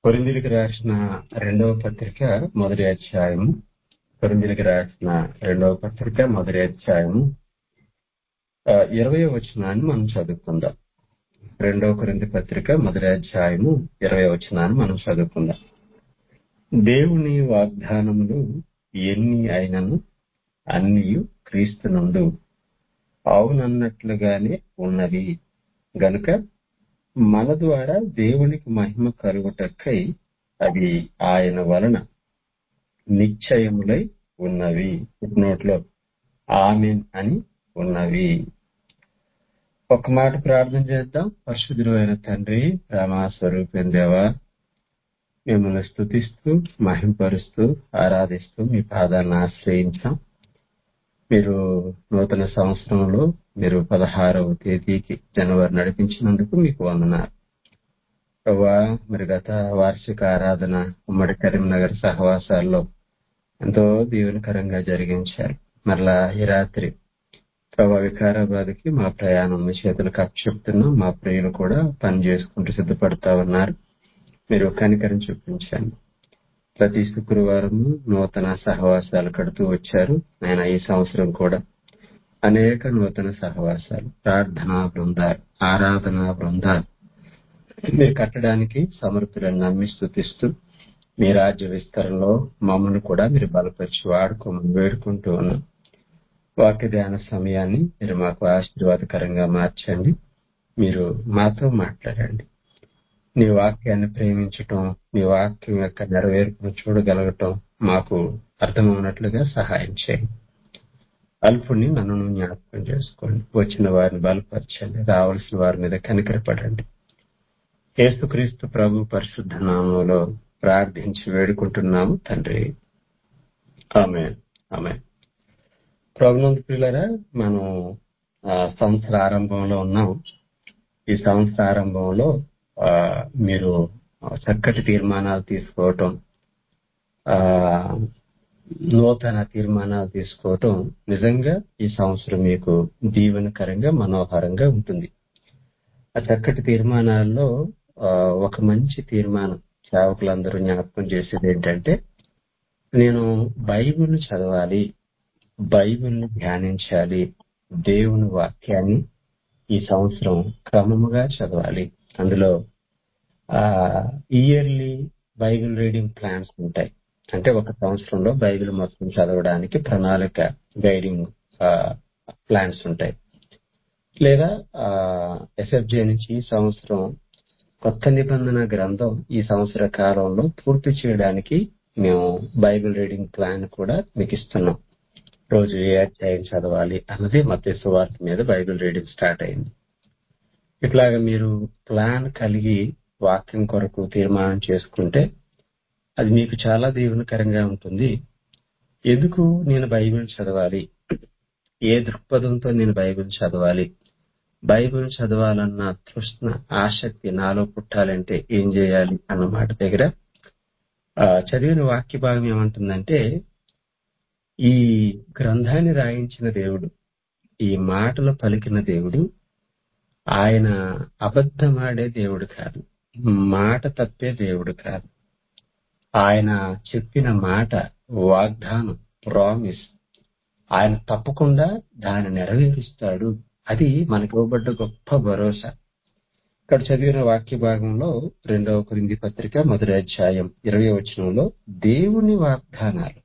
కొరిందీలకు రాసిన రెండవ పత్రిక మొదటి అధ్యాయము కొరిందీలకు రాసిన రెండవ పత్రిక మొదటి అధ్యాయము ఆ, ఇరవై వచనాన్ని మనం చదువుకుందాం రెండవ కొరింది పత్రిక మొదటి అధ్యాయము ఇరవై వచనాన్ని మనం చదువుకుందాం దేవుని వాగ్దానములు ఎన్ని అయినను అన్ని క్రీస్తునందు అవునన్నట్లుగానే ఉన్నవి గనుక మన ద్వారా దేవునికి మహిమ కలుగుటకై అవి ఆయన వలన నిశ్చయములై ఉన్నవి నోట్లో ఆమెన్ అని ఉన్నవి ఒక మాట ప్రార్థన చేద్దాం పరిశుద్ధుడు అయిన తండ్రి రామాస్వరూపం దేవా మిమ్మల్ని స్థుతిస్తూ మహింపరుస్తూ ఆరాధిస్తూ మీ పాదాలను ఆశ్రయించాం మీరు నూతన సంవత్సరంలో మీరు పదహారవ తేదీకి జనవరి నడిపించినందుకు మీకు వందనాలు ప్రభా మరి గత వార్షిక ఆరాధన ఉమ్మడి కరీంనగర్ సహవాసాల్లో ఎంతో దీవెనకరంగా జరిగించారు మరలా ఈ రాత్రి ప్రభా వికారాబాద్కి మా ప్రయాణం మీ చేతులకు అప్పచెప్తున్నాం మా ప్రియులు కూడా పని చేసుకుంటూ సిద్ధపడతా ఉన్నారు మీరు కనికరం చూపించండి ప్రతి శుక్రవారం నూతన సహవాసాలు కడుతూ వచ్చారు ఆయన ఈ సంవత్సరం కూడా అనేక నూతన సహవాసాలు ప్రార్థనా బృందాలు ఆరాధనా బృందాలు మీరు కట్టడానికి సమర్థులను నమ్మి స్థుతిస్తూ మీ రాజ్య విస్తరణలో మమ్మల్ని కూడా మీరు బలపరిచి వాడుకోమని వేడుకుంటూ ఉన్నాం వాక్య ధ్యాన సమయాన్ని మీరు మాకు ఆశీర్వాదకరంగా మార్చండి మీరు మాతో మాట్లాడండి నీ వాక్యాన్ని ప్రేమించటం నీ వాక్యం యొక్క నెరవేర్పును చూడగలగటం మాకు అర్థమవునట్లుగా సహాయం చేయండి అల్పుని నన్ను జ్ఞాపకం చేసుకోండి వచ్చిన వారిని బలపరచండి రావాల్సిన వారి మీద కనికరపడండి యేసుక్రీస్తు ప్రభు పరిశుద్ధ నామంలో ప్రార్థించి వేడుకుంటున్నాము తండ్రి ఆమె ఆమె ప్రభునందు పిల్లరా మనం ఆ, సంవత్సర ఆరంభంలో ఉన్నాం ఈ సంవత్సర ఆరంభంలో ఆ, మీరు చక్కటి తీర్మానాలు తీసుకోవటం ఆ నూతన తీర్మానాలు తీసుకోవటం నిజంగా ఈ సంవత్సరం మీకు దీవెనకరంగా మనోహరంగా ఉంటుంది ఆ చక్కటి తీర్మానాల్లో ఆ, ఒక మంచి తీర్మానం సేవకులందరూ జ్ఞాపకం చేసేది ఏంటంటే నేను బైబిల్ చదవాలి బైబిల్ని ధ్యానించాలి దేవుని వాక్యాన్ని ఈ సంవత్సరం క్రమముగా చదవాలి అందులో ఆ ఇయర్లీ బైబిల్ రీడింగ్ ప్లాన్స్ ఉంటాయి అంటే ఒక సంవత్సరంలో బైబిల్ మొత్తం చదవడానికి ప్రణాళిక గైడింగ్ ప్లాన్స్ ఉంటాయి లేదా ఎస్ఎఫ్జే నుంచి ఈ సంవత్సరం కొత్త నిబంధన గ్రంథం ఈ సంవత్సర కాలంలో పూర్తి చేయడానికి మేము బైబిల్ రీడింగ్ ప్లాన్ కూడా మీకు ఇస్తున్నాం రోజు ఏ అధ్యాయం చదవాలి అన్నది మధ్య సువార్త మీద బైబిల్ రీడింగ్ స్టార్ట్ అయింది ఇట్లాగా మీరు ప్లాన్ కలిగి వాక్యం కొరకు తీర్మానం చేసుకుంటే అది మీకు చాలా దీవెనకరంగా ఉంటుంది ఎందుకు నేను బైబిల్ చదవాలి ఏ దృక్పథంతో నేను బైబిల్ చదవాలి బైబిల్ చదవాలన్న తృష్ణ ఆసక్తి నాలో పుట్టాలంటే ఏం చేయాలి అన్న మాట దగ్గర ఆ, చదివిన వాక్య భాగం ఏమంటుందంటే ఈ గ్రంథాన్ని రాయించిన దేవుడు ఈ మాటలు పలికిన దేవుడు ఆయన అబద్ధమాడే దేవుడు కాదు మాట తప్పే దేవుడు కాదు ఆయన చెప్పిన మాట వాగ్దానం ప్రామిస్ ఆయన తప్పకుండా దాన్ని నెరవేరుస్తాడు అది మనకి ఇవ్వబడ్డ గొప్ప భరోసా ఇక్కడ చదివిన వాక్య భాగంలో రెండవ కొరింది పత్రిక మొదటి అధ్యాయం ఇరవై వచనంలో దేవుని వాగ్దానాలు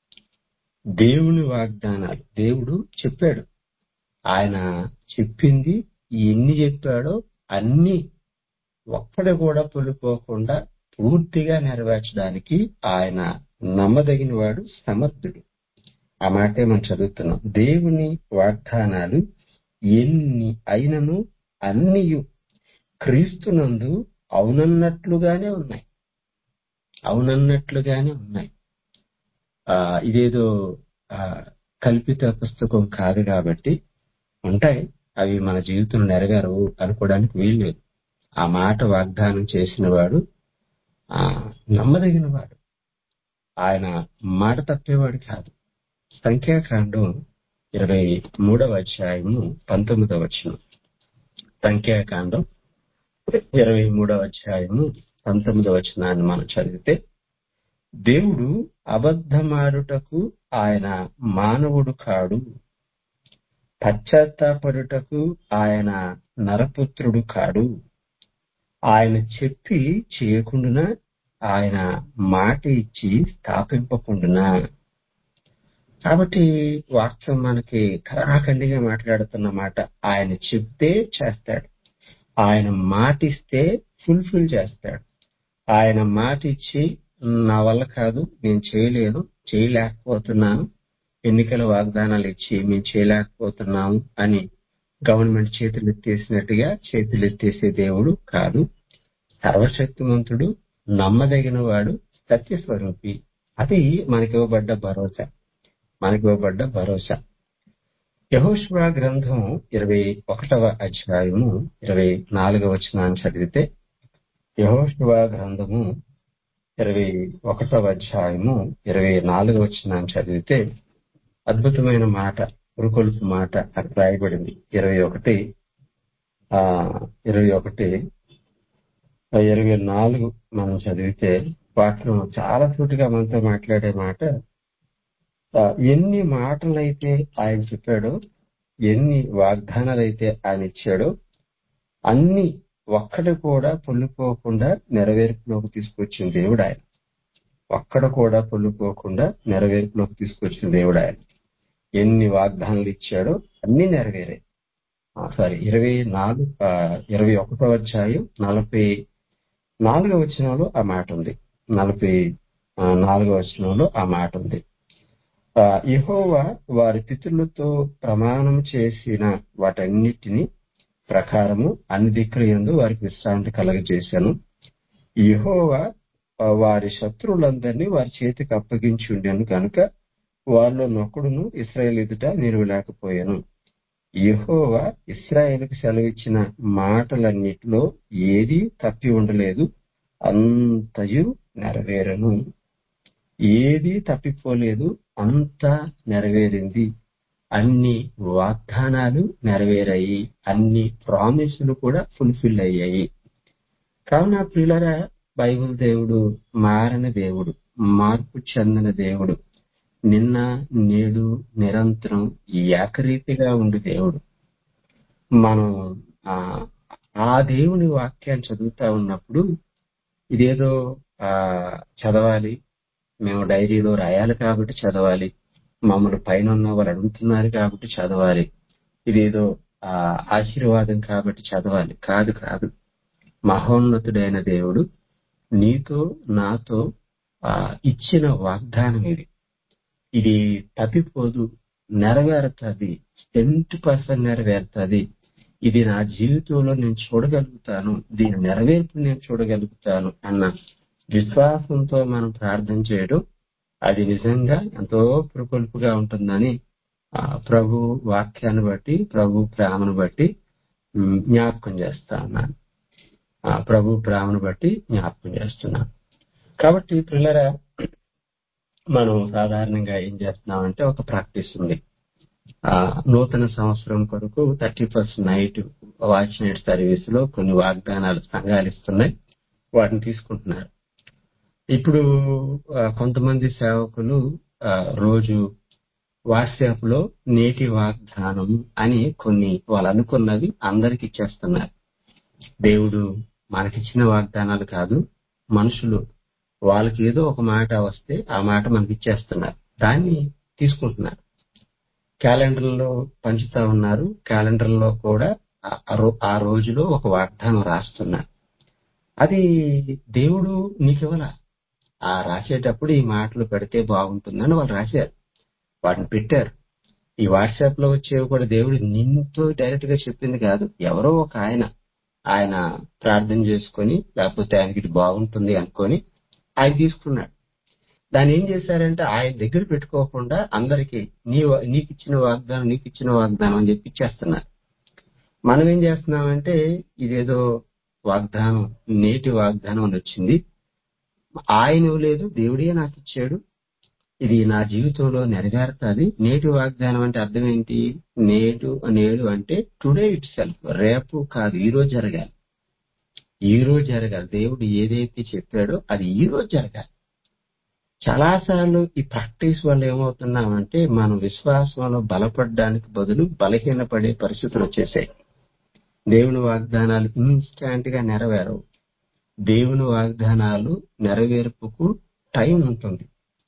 దేవుని వాగ్దానాలు దేవుడు చెప్పాడు ఆయన చెప్పింది ఎన్ని చెప్పాడో అన్ని ఒక్కడు కూడా పొలిపోకుండా పూర్తిగా నెరవేర్చడానికి ఆయన నమ్మదగిన వాడు సమర్థుడు ఆ మాటే మనం చదువుతున్నాం దేవుని వాగ్దానాలు ఎన్ని అయినను అన్ని క్రీస్తునందు అవునన్నట్లుగానే ఉన్నాయి అవునన్నట్లుగానే ఉన్నాయి ఆ ఇదేదో ఆ, కల్పిత పుస్తకం కాదు కాబట్టి ఉంటాయి అవి మన జీవితంలో నెరవేరవు అనుకోవడానికి వీల్లేదు ఆ మాట వాగ్దానం చేసిన వాడు ఆ నమ్మదగిన వాడు ఆయన మాట తప్పేవాడు కాదు సంఖ్యాకాండం ఇరవై మూడవ అధ్యాయము పంతొమ్మిదవ వచనం సంఖ్యాకాండం ఇరవై మూడవ అధ్యాయము పంతొమ్మిదవ వచనాన్ని మనం చదివితే దేవుడు అబద్ధమాడుటకు ఆయన మానవుడు కాడు పశ్చాత్తాపడుటకు ఆయన నరపుత్రుడు కాడు ఆయన చెప్పి చేయకుండునా ఆయన మాట ఇచ్చి స్థాపింపకుండునా కాబట్టి వాక్యం మనకి కరాఖండిగా మాట్లాడుతున్న మాట ఆయన చెప్తే చేస్తాడు ఆయన మాటిస్తే ఫుల్ఫిల్ చేస్తాడు ఆయన మాట ఇచ్చి నా వల్ల కాదు నేను చేయలేను చేయలేకపోతున్నాను ఎన్నికల వాగ్దానాలు ఇచ్చి మేము చేయలేకపోతున్నాము అని గవర్నమెంట్ చేతులు ఎత్తేసినట్టుగా చేతులు ఎత్తేసే దేవుడు కాదు సర్వశక్తిమంతుడు నమ్మదగిన వాడు సత్యస్వరూపి అది మనకి ఇవ్వబడ్డ భరోసా మనకి ఇవ్వబడ్డ భరోసా యహోష్వా గ్రంథం ఇరవై ఒకటవ అధ్యాయము ఇరవై నాలుగవ వచనాన్ని చదివితే యహోష్వా గ్రంథము ఇరవై ఒకటవ అధ్యాయము ఇరవై నాలుగవ వచనాన్ని చదివితే అద్భుతమైన మాట ఉరుకొలుపు మాట అక్కడ రాయబడింది ఇరవై ఒకటి ఆ ఇరవై ఒకటి ఇరవై నాలుగు మనం చదివితే వాటిలో చాలా సూటిగా మనతో మాట్లాడే మాట ఆ, ఎన్ని మాటలైతే ఆయన చెప్పాడో ఎన్ని వాగ్దానాలైతే ఆయన ఇచ్చాడో అన్ని ఒక్కటి కూడా పొల్లిపోకుండా నెరవేర్పులోకి తీసుకొచ్చిన దేవుడు ఆయన ఒక్కడ కూడా పొల్లిపోకుండా నెరవేర్పులోకి తీసుకొచ్చిన దేవుడు ఆయన ఎన్ని వాగ్దానాలు ఇచ్చాడో అన్ని నెరవేరాయి సారీ ఇరవై నాలుగు ఆ, ఇరవై ఒకటో అధ్యాయం నలభై నాలుగో వచనంలో ఆ మాట ఉంది నలభై ఆ, నాలుగో వచనంలో ఆ మాట ఉంది ఆ, యెహోవా వారి పితరులతో ప్రమాణం చేసిన వాటన్నిటిని ప్రకారము అన్ని దిక్కుల యందు వారికి విశ్రాంతి కలగజేశాను యెహోవా ఆ, వారి శత్రువులందరినీ వారి చేతికి అప్పగించి ఉండెను కనుక వారిలో నొక్కడును ఇస్రాయేల్ ఎదుట నిలువలేకపోయాను యెహోవా ఇస్రాయేల్కి సెలవిచ్చిన మాటలన్నిటిలో ఏదీ తప్పి ఉండలేదు అంతయు నెరవేరను ఏదీ తప్పిపోలేదు అంతా నెరవేరింది అన్ని వాగ్దానాలు నెరవేరాయి అన్ని ప్రామిసులు కూడా ఫుల్ఫిల్ అయ్యాయి కావున ప్రియులరా బైబిల్ దేవుడు మారని దేవుడు మార్పు చెందిన దేవుడు నిన్న నేడు నిరంతరం ఏకరీతిగా ఉండి దేవుడు మనం ఆ ఆ దేవుని వాక్యాన్ని చదువుతా ఉన్నప్పుడు ఇదేదో ఆ చదవాలి మేము డైరీలో రాయాలి కాబట్టి చదవాలి మమ్మల్ని పైన ఉన్న వాళ్ళు అడుగుతున్నారు కాబట్టి చదవాలి ఇదేదో ఆ ఆశీర్వాదం కాబట్టి చదవాలి కాదు కాదు మహోన్నతుడైన దేవుడు నీతో నాతో ఆ ఇచ్చిన వాగ్దానం ఇది ఇది తప్పిపోదు నెరవేరుతుంది టెన్త్ పర్సెంట్ నెరవేరుతుంది ఇది నా జీవితంలో నేను చూడగలుగుతాను దీని నెరవేర్పు నేను చూడగలుగుతాను అన్న విశ్వాసంతో మనం ప్రార్థన చేయడం అది నిజంగా ఎంతో ప్రకొల్పుగా ఉంటుందని ఆ, ప్రభు వాక్యాన్ని బట్టి ప్రభు ప్రేమను బట్టి ఉమ్, జ్ఞాపకం చేస్తా ఉన్నాను ఆ, ప్రభు ప్రేమను బట్టి జ్ఞాపకం చేస్తున్నాను కాబట్టి పిల్లరా మనం సాధారణంగా ఏం చేస్తున్నామంటే ఒక ప్రాక్టీస్ ఉంది ఆ నూతన సంవత్సరం కొరకు thirty first night watch night service లో కొన్ని వాగ్దానాలు సంఘాలు ఇస్తున్నాయి వాటిని తీసుకుంటున్నారు ఇప్పుడు ఆ, కొంతమంది సేవకులు ఆ, రోజు వాట్సాప్ లో నేటి వాగ్దానం అని కొన్ని వాళ్ళు అనుకున్నది అందరికి ఇచ్చేస్తున్నారు దేవుడు మనకిచ్చిన వాగ్దానాలు కాదు మనుషులు వాళ్ళకి ఏదో ఒక మాట వస్తే ఆ మాట మనకి ఇచ్చేస్తున్నారు దాన్ని తీసుకుంటున్నారు క్యాలెండర్లో పంచుతా ఉన్నారు క్యాలెండర్లో కూడా ఆ- ఆ రో- ఆ రోజులో ఒక వాగ్దానం రాస్తున్నారు అది దేవుడు నీకివ్వాల ఆ రాసేటప్పుడు ఈ మాటలు పెడితే బాగుంటుందని వాళ్ళు రాశారు వాటిని పెట్టారు ఈ వాట్సాప్ లో వచ్చేవి కూడా దేవుడు నిన్నుతో డైరెక్ట్ గా చెప్పింది కాదు ఎవరో ఒక ఆయన ఆయన ప్రార్థన చేసుకొని లేకపోతే ఆయనకి ఇది బాగుంటుంది అనుకొని ఆయన తీసుకున్నాడు దాన్ని ఏం చేశారంటే ఆయన దగ్గర పెట్టుకోకుండా అందరికి నీ నీకు ఇచ్చిన వాగ్దానం నీకు ఇచ్చిన వాగ్దానం అని చెప్పి ఇచ్చేస్తున్నారు మనం ఏం చేస్తున్నామంటే ఇదేదో వాగ్దానం నేటి వాగ్దానం అని వచ్చింది ఆయన ఇవ్వలేదు దేవుడే నాకు ఇచ్చాడు ఇది నా జీవితంలో నెరవేరుతుంది నేటి వాగ్దానం అంటే అర్థం ఏంటి నేటు నేడు అంటే టుడే ఇట్ సెల్ఫ్ రేపు కాదు ఈ రోజు జరగాలి ఈ రోజు జరగాలి దేవుడు ఏదైతే చెప్పాడో అది ఈ రోజు జరగాలి చాలాసార్లు ఈ ప్రాక్టీస్ వల్ల ఏమవుతున్నామంటే మనం విశ్వాసంలో బలపడడానికి బదులు బలహీనపడే పరిస్థితులు వచ్చేసాయి దేవుని వాగ్దానాలు ఇన్స్టాంట్ గా నెరవేరవు దేవుని వాగ్దానాలు నెరవేర్పుకు టైం ఉంటుంది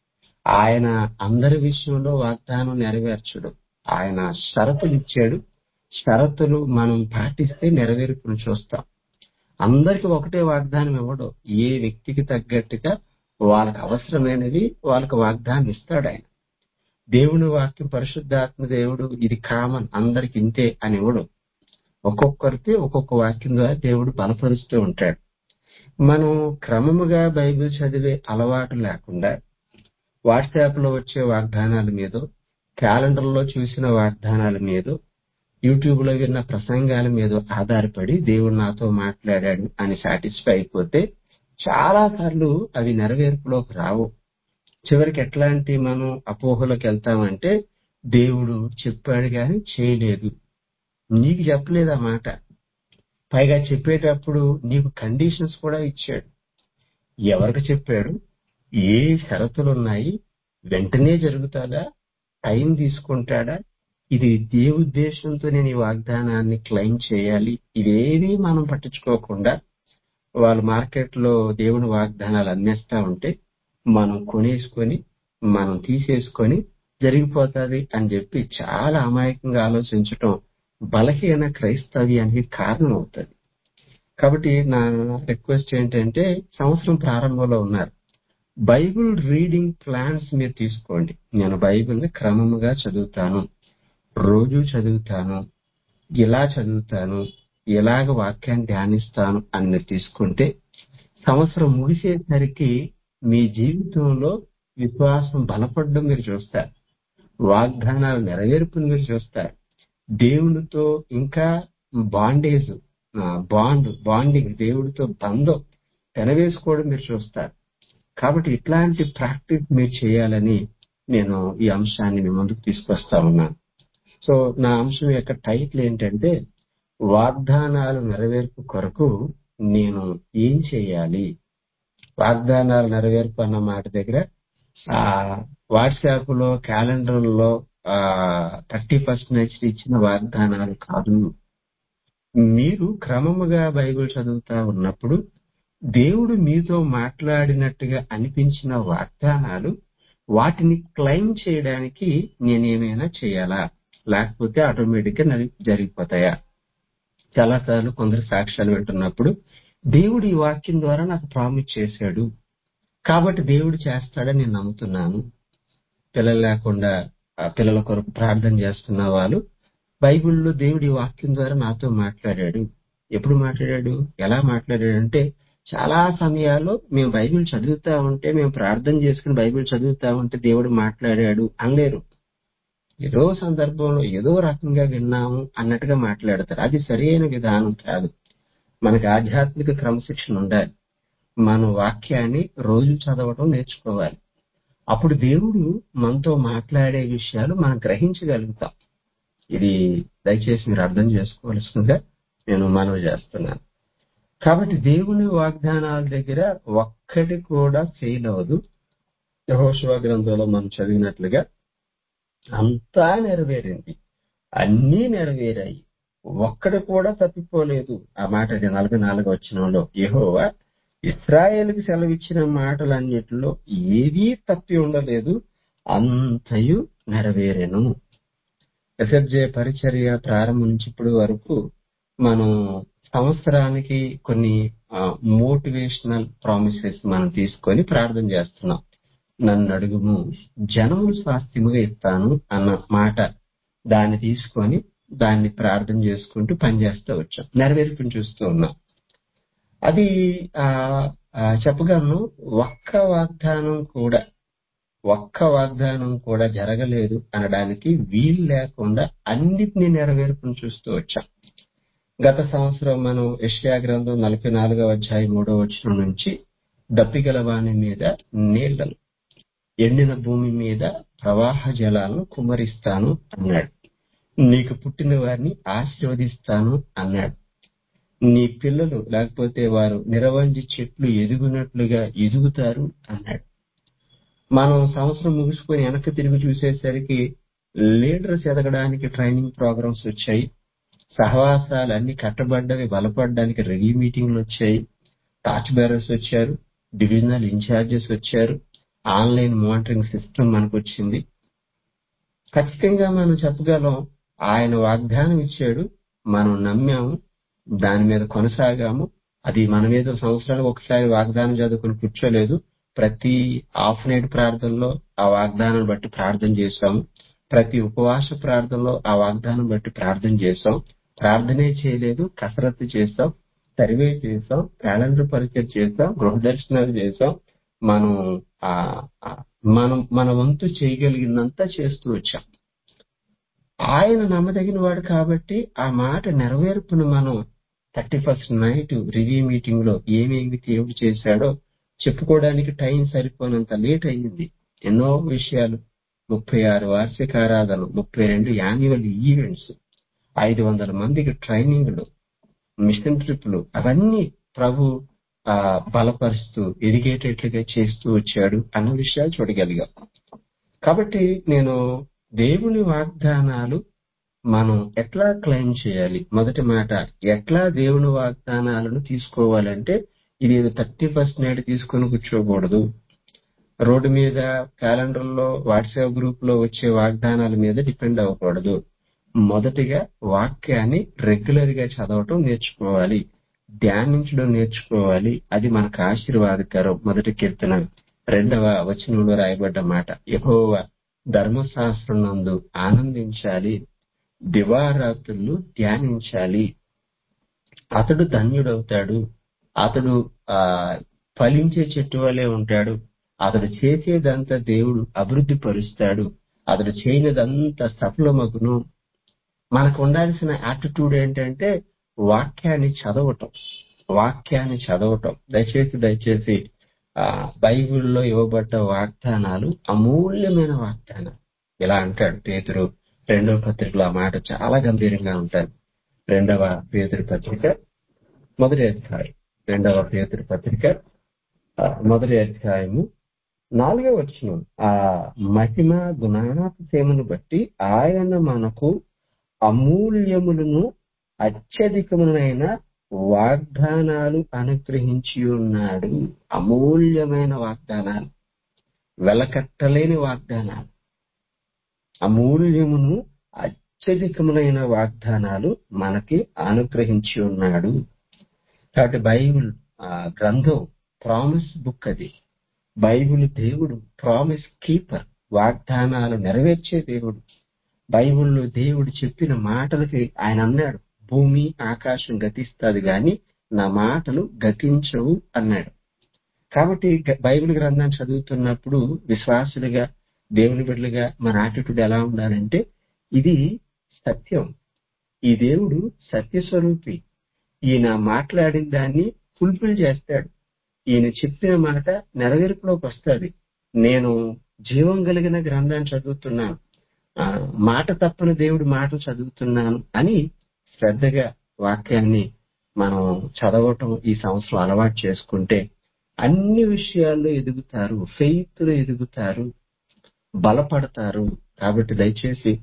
ఆయన అందరి విషయంలో వాగ్దానం నెరవేర్చడు ఆయన షరతులు ఇచ్చాడు షరతులు మనం పాటిస్తే నెరవేర్పును చూస్తాం అందరికి ఒకటే వాగ్దానం ఇవ్వడు ఏ వ్యక్తికి తగ్గట్టుగా వాళ్ళకి అవసరమైనవి వాళ్ళకి వాగ్దానం ఇస్తాడు ఆయన దేవుని వాక్యం పరిశుద్ధాత్మ దేవుడు ఇది కామన్ అందరికి ఇంతే అని ఇవ్వడు ఒక్కొక్కరికి ఒక్కొక్క వాక్యం ద్వారా దేవుడు బలపరుస్తూ ఉంటాడు మనం క్రమముగా బైబిల్ చదివే అలవాటు లేకుండా వాట్సాప్ లో వచ్చే వాగ్దానాల మీద క్యాలెండర్ లో చూసిన వాగ్దానాల మీద యూట్యూబ్ లో విన్న ప్రసంగాల మీద ఆధారపడి దేవుడు నాతో మాట్లాడాడు అని సాటిస్ఫై అయిపోతే చాలా సార్లు అవి నెరవేర్పులోకి రావు చివరికి ఎట్లాంటి మనం అపోహలోకి వెళ్తామంటే దేవుడు చెప్పాడు గాని చేయలేదు నీకు చెప్పలేదు ఆ మాట పైగా చెప్పేటప్పుడు నీకు కండిషన్స్ కూడా ఇచ్చాడు ఎవరికి చెప్పాడు ఏ షరతులు ఉన్నాయి వెంటనే జరుగుతాదా టైం తీసుకుంటాడా ఇది ఏ ఉద్దేశంతో నేను ఈ వాగ్దానాన్ని క్లెయిమ్ చేయాలి ఇవేవి మనం పట్టించుకోకుండా వాళ్ళు మార్కెట్ లో దేవుని వాగ్దానాలు అమ్మేస్తా ఉంటే మనం కొనేసుకొని మనం తీసేసుకొని జరిగిపోతాది అని చెప్పి చాలా అమాయకంగా ఆలోచించటం బలహీన క్రైస్తవ్యానికి కారణం అవుతుంది కాబట్టి నా రిక్వెస్ట్ ఏంటంటే సంవత్సరం ప్రారంభంలో ఉన్నారు బైబిల్ రీడింగ్ ప్లాన్స్ మీరు తీసుకోండి నేను బైబిల్ని క్రమముగా చదువుతాను రోజు చదువుతాను ఇలా చదువుతాను ఇలాగ వాక్యాన్ని ధ్యానిస్తాను అని మీరు తీసుకుంటే సంవత్సరం ముగిసేసరికి మీ జీవితంలో విశ్వాసం బలపడడం మీరు చూస్తారు వాగ్దానాలు నెరవేర్పుని మీరు చూస్తారు దేవునితో ఇంకా బాండేజ్ బాండ్ బాండింగ్ దేవుడితో బంధం పెనవేసుకోవడం మీరు చూస్తారు కాబట్టి ఇట్లాంటి ప్రాక్టీస్ మీరు చేయాలని నేను ఈ అంశాన్ని మీ ముందుకు తీసుకొస్తా ఉన్నాను సో నా అంశం యొక్క టైటిల్ ఏంటంటే వాగ్దానాలు నెరవేర్పు కొరకు నేను ఏం చేయాలి వాగ్దానాలు నెరవేర్పు అన్న మాట దగ్గర ఆ వాట్సాప్ లో క్యాలెండర్ లో థర్టీ ఫస్ట్ నెక్స్ట్ ఇచ్చిన వాగ్దానాలు కాదు మీరు క్రమముగా బైబిల్ చదువుతా ఉన్నప్పుడు దేవుడు మీతో మాట్లాడినట్టుగా అనిపించిన వాగ్దానాలు వాటిని క్లెయిమ్ చేయడానికి నేనేమైనా చేయాలా లేకపోతే ఆటోమేటిక్ గా నవి జరిగిపోతాయా చాలాసార్లు కొందరు సాక్ష్యాలు వింటున్నప్పుడు దేవుడు ఈ వాక్యం ద్వారా నాకు ప్రామిస్ చేశాడు కాబట్టి దేవుడు చేస్తాడని నేను నమ్ముతున్నాను పిల్లలు లేకుండా ఆ పిల్లల కొరకు ప్రార్థన చేస్తున్న వాళ్ళు బైబిల్లో దేవుడి వాక్యం ద్వారా నాతో మాట్లాడాడు ఎప్పుడు మాట్లాడాడు ఎలా మాట్లాడాడు అంటే చాలా సమయాల్లో మేము బైబిల్ చదువుతా ఉంటే మేము ప్రార్థన చేసుకుని బైబిల్ చదువుతా ఉంటే దేవుడు మాట్లాడాడు అనలేరు ఏదో సందర్భంలో ఏదో రకంగా విన్నాము అన్నట్టుగా మాట్లాడతారు అది సరైన విధానం కాదు మనకి ఆధ్యాత్మిక క్రమశిక్షణ ఉండాలి మన వాక్యాన్ని రోజు చదవటం నేర్చుకోవాలి అప్పుడు దేవుడు మనతో మాట్లాడే విషయాలు మనం గ్రహించగలుగుతాం ఇది దయచేసి మీరు అర్థం చేసుకోవాల్సిందిగా నేను మనవి చేస్తున్నాను కాబట్టి దేవుని వాగ్దానాల దగ్గర ఒక్కటి కూడా ఫెయిల్ అవ్వదు యహోశివ గ్రంథంలో మనం చదివినట్లుగా అంతా నెరవేరింది అన్నీ నెరవేరాయి ఒక్కడు కూడా తప్పిపోలేదు ఆ మాట అది నలభై నాలుగు వచ్చినంలో యెహోవా ఇస్రాయేల్కి సెలవిచ్చిన మాటలన్నిటిలో ఏదీ తప్పి ఉండలేదు అంతయు నెరవేరెను ఎస్ఎఫ్జే పరిచర్య ప్రారంభం నుంచి ఇప్పటి వరకు మనం సంవత్సరానికి కొన్ని మోటివేషనల్ ప్రామిసెస్ మనం తీసుకొని ప్రార్థన చేస్తున్నాం నన్ను అడుగుము జనములు స్వాస్థ్యముగా ఇస్తాను అన్న మాట దాన్ని తీసుకొని దాన్ని ప్రార్థన చేసుకుంటూ పనిచేస్తూ వచ్చాం నెరవేర్పుని చూస్తూ ఉన్నాం అది ఆ ఆ, చెప్పగలను ఒక్క వాగ్దానం కూడా ఒక్క వాగ్దానం కూడా జరగలేదు అనడానికి వీలు లేకుండా అన్నిటినీ నెరవేర్పుని చూస్తూ వచ్చాం గత సంవత్సరం మనం యెషయా గ్రంథం నలభై నాలుగవ అధ్యాయం మూడవ వచనం నుంచి దప్పిగల వాని మీద నీళ్లను ఎండిన భూమి మీద ప్రవాహ జలాలను కుమ్మరిస్తాను అన్నాడు నీకు పుట్టిన వారిని ఆశీర్వదిస్తాను అన్నాడు నీ పిల్లలు లేకపోతే వారు నిరవంజి చెట్లు ఎదుగునట్లుగా ఎదుగుతారు అన్నాడు మనం సంవత్సరం ముగిసుకొని వెనక్కి తిరిగి చూసేసరికి లీడర్స్ ఎదగడానికి ట్రైనింగ్ ప్రోగ్రామ్స్ వచ్చాయి సహవాసాలు అన్ని కట్టబడ్డవి బలపడడానికి రెడీ మీటింగ్లు వచ్చాయి టార్చ్ బేరర్స్ వచ్చారు డివిజనల్ ఇన్ఛార్జెస్ వచ్చారు ఆన్లైన్ మానిటరింగ్ సిస్టమ్ మనకు వచ్చింది ఖచ్చితంగా మనం చెప్పగలం ఆయన వాగ్దానం ఇచ్చాడు మనం నమ్మాము దాని మీద కొనసాగాము అది మన మీద సంవత్సరానికి ఒకసారి వాగ్దానం చదువుకుని కూర్చోలేదు ప్రతి హాఫ్ నైట్ ప్రార్థనలో ఆ వాగ్దానం బట్టి ప్రార్థన చేశాము ప్రతి ఉపవాస ప్రార్థనలో ఆ వాగ్దానం బట్టి ప్రార్థన చేశాం ప్రార్థనే చేయలేదు కసరత్తు చేస్తాం సర్వే చేసాం క్యాలెండర్ పరిచయం చేసాం గృహ దర్శనాలు చేసాం మనం ఆ ఆ, మనం మన వంతు చేయగలిగినంత చేస్తూ వచ్చాం ఆయన నమ్మదగిన వాడు కాబట్టి ఆ మాట నెరవేర్పును మనం thirty first night review meeting లో ఏమేమి దేవుడు చేశాడో చెప్పుకోవడానికి టైం సరిపోనంత లేట్ అయ్యింది ఎన్నో విషయాలు ముప్పై ఆరు వార్షిక ఆరాధనలు ముప్పై రెండు యాన్యువల్ ఈవెంట్స్ ఐదు వందల మందికి ట్రైనింగ్లు మిషన్ ట్రిప్లు అవన్నీ ప్రభు ఆ బలపరుస్తూ ఎదిగేటట్లుగా చేస్తూ వచ్చాడు అన్న విషయాలు చూడగలిగాం కాబట్టి నేను దేవుని వాగ్దానాలు మనం ఎట్లా క్లెయిమ్ చేయాలి మొదటి మాట ఎట్లా దేవుని వాగ్దానాలను తీసుకోవాలంటే ఇది థర్టీ ఫస్ట్ నాడు తీసుకొని కూర్చోకూడదు రోడ్డు మీద క్యాలెండర్ లో వాట్సాప్ గ్రూప్ లో వచ్చే వాగ్దానాల మీద డిపెండ్ అవ్వకూడదు మొదటిగా వాక్యాన్ని రెగ్యులర్ గా చదవటం నేర్చుకోవాలి ధ్యానించడం నేర్చుకోవాలి అది మనకు ఆశీర్వాదకరం మొదటి కీర్తన రెండవ వచనంలో రాయబడ్డ మాట యహోవ ధర్మశాస్త్రం నందు ఆనందించాలి దివారాత్రులు ధ్యానించాలి అతడు ధన్యుడవుతాడు అతడు ఆ ఫలించే చెట్టు వలె ఉంటాడు అతడు చేసేదంతా దేవుడు అభివృద్ధి పరుస్తాడు అతడు చేయనిదంతా సఫలమగును మనకు ఉండాల్సిన యాటిట్యూడ్ ఏంటంటే వాక్యాన్ని చదవటం వాక్యాన్ని చదవటం దయచేసి దయచేసి ఆ బైబిల్లో ఇవ్వబడ్డ వాగ్దానాలు అమూల్యమైన వాగ్దానాలు ఇలా అంటాడు పేతురు రెండవ పత్రికలో ఆ మాట చాలా గంభీరంగా ఉంటారు రెండవ పేతురు పత్రిక మొదటి అధ్యాయం రెండవ పేతురు పత్రిక ఆ, మొదటి అధ్యాయము నాలుగవ వచనం ఆ మహిమ గుణాతిశయమును బట్టి ఆయన మనకు అమూల్యములను అత్యధికములైన వాగ్దానాలు అనుగ్రహించి ఉన్నాడు అమూల్యమైన వాగ్దానాలు వెలకట్టలేని వాగ్దానాలు అమూల్యమును అత్యధికములైన వాగ్దానాలు మనకి అనుగ్రహించి ఉన్నాడు కాబట్టి బైబిల్ ఆ, గ్రంథం ప్రామిస్ బుక్ అది బైబిల్ దేవుడు ప్రామిస్ కీపర్ వాగ్దానాలు నెరవేర్చే దేవుడు బైబిల్లో దేవుడు చెప్పిన మాటలకి ఆయన అన్నాడు భూమి ఆకాశం గతిస్తుంది గాని నా మాటలు గతించవు అన్నాడు కాబట్టి గ- బైబిల్ గ్రంథాన్ని చదువుతున్నప్పుడు విశ్వాసులుగా దేవుని బిడ్డలుగా మన యాటిట్యూడ్ ఎలా ఉండాలంటే ఇది సత్యం ఈ దేవుడు సత్యస్వరూపి ఈయన మాట్లాడిన దాన్ని ఫుల్ఫిల్ చేస్తాడు ఈయన చెప్పిన మాట నెరవేర్పులోకి వస్తుంది నేను జీవం కలిగిన గ్రంథాన్ని చదువుతున్నాను ఆ, మాట తప్పని దేవుడి మాటలు చదువుతున్నాను అని శ్రద్ధగా వాక్యాన్ని మనం చదవటం ఈ సంవత్సరం అలవాటు చేసుకుంటే అన్ని విషయాల్లో ఎదుగుతారు ఫెయిత్ లో ఎదుగుతారు బలపడతారు కాబట్టి దయచేసి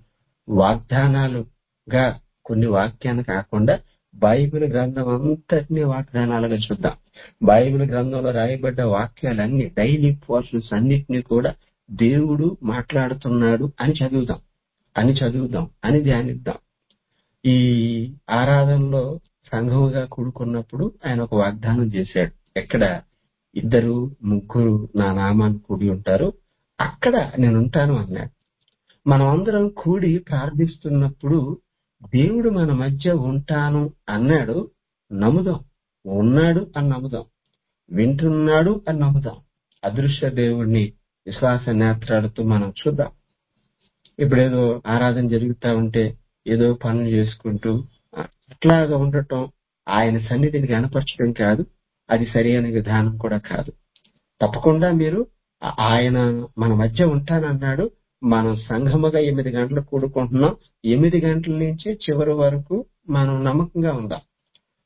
వాగ్దానాలుగా కొన్ని వాక్యాన్ని కాకుండా బైబిల్ గ్రంథం అంతటినీ వాగ్దానాలుగా చూద్దాం బైబిల్ గ్రంథంలో రాయబడ్డ వాక్యాలన్నీ డైలీ పోర్షన్స్ అన్నిటినీ కూడా దేవుడు మాట్లాడుతున్నాడు అని చదువుదాం అని చదువుదాం అని ధ్యానిద్దాం ఈ ఆరాధనలో సంఘముగా కూడుకున్నప్పుడు ఆయన ఒక వాగ్దానం చేశాడు ఎక్కడ ఇద్దరు ముగ్గురు నా నామాన్ని కూడి ఉంటారు అక్కడ నేను ఉంటాను అన్నాడు మనం అందరం కూడి ప్రార్థిస్తున్నప్పుడు దేవుడు మన మధ్య ఉంటాను అన్నాడు నమ్ముదాం ఉన్నాడు అని నమ్ముదాం వింటున్నాడు అని నమ్ముదాం అదృశ్య దేవుణ్ణి విశ్వాస నేత్రాలతో మనం చూద్దాం ఇప్పుడు ఏదో ఆరాధన జరుగుతా ఉంటే ఏదో పనులు చేసుకుంటూ ఆ, అట్లాగా ఉండటం ఆయన సన్నిధిని కనపరచడం కాదు అది సరైన విధానం కూడా కాదు తప్పకుండా మీరు ఆ- ఆయన మన మధ్య ఉంటానన్నాడు మనం సంఘముగా ఎనిమిది గంటలు కూడుకుంటున్నాం ఎనిమిది గంటల నుంచి చివరి వరకు మనం నమ్మకంగా ఉందాం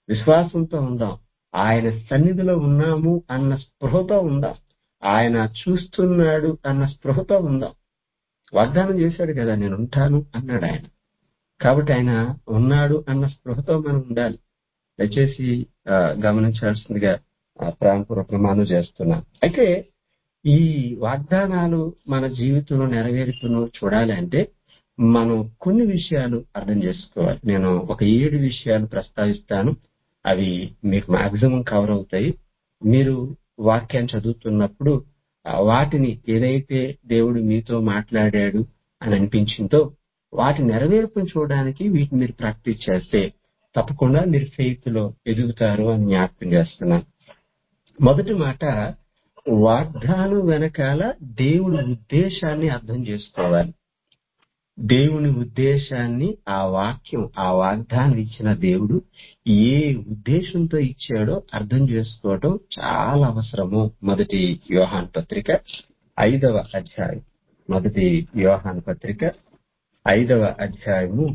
విశ్వాసంతో ఉందాం ఆయన సన్నిధిలో ఉన్నాము అన్న స్పృహతో ఉందాం ఆయన చూస్తున్నాడు అన్న స్పృహతో ఉందాం వాగ్దానం చేశాడు కదా నేను ఉంటాను అన్నాడు ఆయన కాబట్టి ఆయన ఉన్నాడు అన్న స్పృహతో మనం ఉండాలి దయచేసి ఆ, గమనించాల్సిందిగా ఆ, ప్రేమపూర్వక మనం చేస్తున్నా అయితే ఈ వాగ్దానాలు మన జీవితంలో నెరవేరుతును చూడాలి అంటే మనం కొన్ని విషయాలు అర్థం చేసుకోవాలి నేను ఒక ఏడు విషయాలు ప్రస్తావిస్తాను అవి మీకు మాక్సిమం కవర్ అవుతాయి మీరు వాక్యాన్ని చదువుతున్నప్పుడు ఆ, వాటిని ఏదైతే దేవుడు మీతో మాట్లాడాడు అని అనిపించిందో వాటి నెరవేర్పును చూడడానికి వీటిని మీరు ప్రాక్టీస్ చేస్తే తప్పకుండా మీరు ఫెయిత్ లో ఎదుగుతారు అని జ్ఞాపకం చేస్తున్నాను మొదటి మాట వాగ్దానం వెనకాల దేవుడి ఉద్దేశాన్ని అర్థం చేసుకోవాలి దేవుని ఉద్దేశాన్ని ఆ వాక్యం ఆ వాగ్దానం ఇచ్చిన దేవుడు ఏ ఉద్దేశంతో ఇచ్చాడో అర్థం చేసుకోవటం చాలా అవసరము మొదటి యోహాన్ పత్రిక ఐదవ అధ్యాయం మొదటి యోహాన్ పత్రిక ఐదవ అధ్యాయము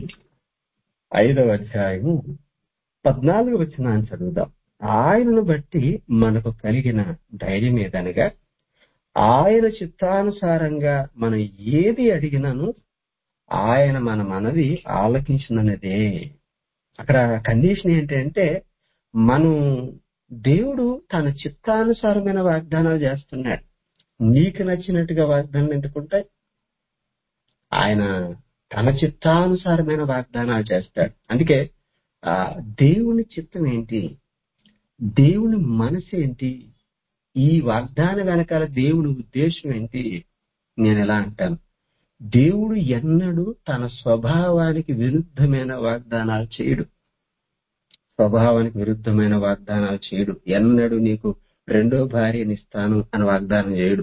ఐదవ అధ్యాయము పద్నాలుగు వచ్చిన చదువుదాం ఆయనను బట్టి మనకు కలిగిన ధైర్యం ఏదనగా ఆయన చిత్తానుసారంగా మనం ఏది అడిగినాను ఆయన మన మనవి ఆలకించినదే అక్కడ కండిషన్ ఏంటంటే మనం దేవుడు తన చిత్తానుసారమైన వాగ్దానాలు చేస్తున్నాడు నీకు నచ్చినట్టుగా వాగ్దానం ఎందుకుంటాయి ఆయన తన చిత్తానుసారమైన వాగ్దానాలు చేస్తాడు అందుకే ఆ దేవుని చిత్తం ఏంటి దేవుని మనసు ఏంటి ఈ వాగ్దానం వెనకాల దేవుని ఉద్దేశం ఏంటి నేను ఎలా అంటాను దేవుడు ఎన్నడూ తన స్వభావానికి విరుద్ధమైన వాగ్దానాలు చేయడు స్వభావానికి విరుద్ధమైన వాగ్దానాలు చేయడు ఎన్నడూ నీకు రెండో భార్యనిస్తాను అని వాగ్దానం చేయడు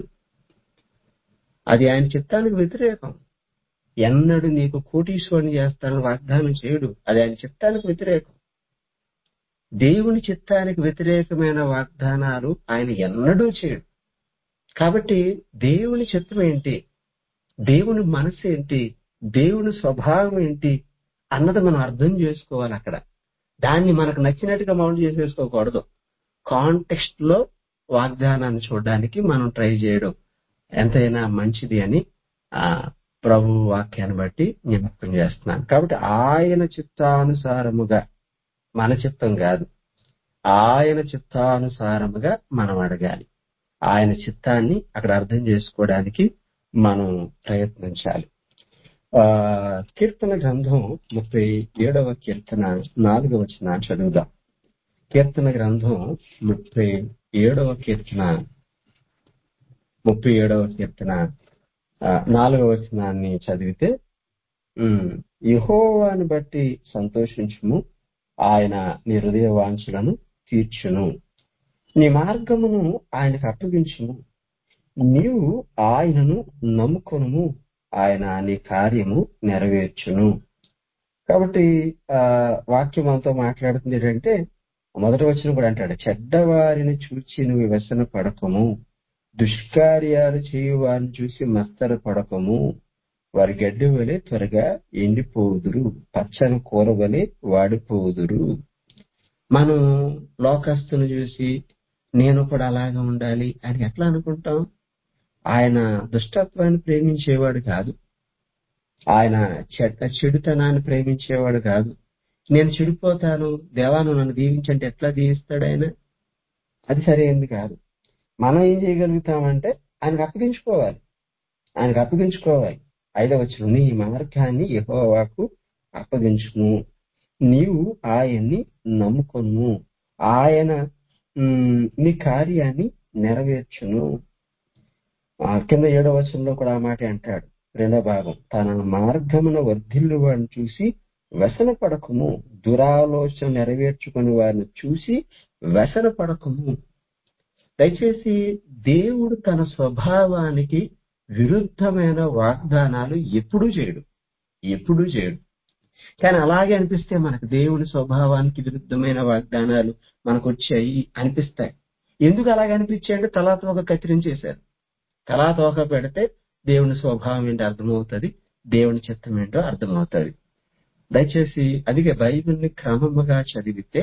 అది ఆయన చిత్తానికి వ్యతిరేకం ఎన్నడూ నీకు కోటీశ్వరుని చేస్తానని వాగ్దానం చేయడు అది ఆయన చిత్తానికి వ్యతిరేకం దేవుని చిత్తానికి వ్యతిరేకమైన వాగ్దానాలు ఆయన ఎన్నడూ చేయడు కాబట్టి దేవుని చిత్తం ఏంటి దేవుని మనసు ఏంటి దేవుని స్వభావం ఏంటి అన్నది మనం అర్థం చేసుకోవాలి అక్కడ దాన్ని మనకు నచ్చినట్టుగా మౌంట్ చేసేసుకోకూడదు కాంటెక్స్ట్ లో వాగ్దానాన్ని చూడడానికి మనం ట్రై చేయడం ఎంతైనా మంచిది అని ఆ ప్రభు వాక్యాన్ని బట్టి జ్ఞాపకం చేస్తున్నాను కాబట్టి ఆయన చిత్తానుసారముగా మన చిత్తం కాదు ఆయన చిత్తానుసారముగా మనం అడగాలి ఆయన చిత్తాన్ని అక్కడ అర్థం చేసుకోవడానికి మనం ప్రయత్నించాలి ఆ కీర్తన గ్రంథం ముప్పై ఏడవ కీర్తన నాలుగవ వచన చదువుదాం కీర్తన గ్రంథం ముప్పై ఏడవ కీర్తన ముప్పై ఏడవ కీర్తన ఆ, నాలుగవ వచనాన్ని చదివితే ఉమ్, యెహోవాను బట్టి సంతోషించుము ఆయన నీ హృదయ వాంఛలను తీర్చును నీ మార్గమును ఆయనకు అప్పగించుము నీవు ఆయనను నమ్ముకొనుము ఆయన నీ కార్యము నెరవేర్చును కాబట్టి ఆ వాక్యం మనతో మాట్లాడుతుంది ఏంటంటే మొదటి వచ్చిన కూడా అంటాడు చెడ్డవారిని చూచి నువ్వు వ్యసన పడకము దుష్కార్యాలు చేయు వారిని చూసి మస్తర పడకము వారి గడ్డి వలె త్వరగా ఎండిపోదురు పచ్చని కూర వలె వాడిపోదురు మనం లోకస్తుని చూసి నేను కూడా అలాగే ఉండాలి అని ఎట్లా అనుకుంటాం ఆయన దుష్టత్వాన్ని ప్రేమించేవాడు కాదు ఆయన చెడ్డ చెడుతనాన్ని ప్రేమించేవాడు కాదు నేను చెడిపోతాను దేవాను నన్ను దీవించంటే ఎట్లా దీవిస్తాడు ఆయన అది సరైనది కాదు మనం ఏం చేయగలుగుతామంటే ఆయనకు అప్పగించుకోవాలి ఆయనకు అప్పగించుకోవాలి ఐదవ వచ్చిన నీ మార్గాన్ని యెహోవాకు అప్పగించుము నీవు ఆయన్ని నమ్ముకొను ఆయన ఉమ్, నీ కార్యాన్ని నెరవేర్చును ఆ కింద ఏడవ వచనంలో కూడా ఆ మాట అంటాడు రెండో భాగం తన మార్గమున వర్ధిల్లు వాడిని చూసి వ్యసన పడకము దురాలోచన నెరవేర్చుకుని వారిని చూసి వ్యసన పడకము దయచేసి దేవుడు తన స్వభావానికి విరుద్ధమైన వాగ్దానాలు ఎప్పుడూ చేయడు ఎప్పుడూ చేయడు కానీ అలాగే అనిపిస్తే మనకు దేవుని స్వభావానికి విరుద్ధమైన వాగ్దానాలు మనకు వచ్చాయి అనిపిస్తాయి ఎందుకు అలాగే అనిపించాయంటే తలా తోక కత్తిరించేశారు తలా తోక పెడితే దేవుని స్వభావం ఏంటో అర్థమవుతుంది దేవుని చిత్తం ఏంటో అర్థమవుతుంది దయచేసి అదిగే బైబిల్ని క్రమముగా చదివితే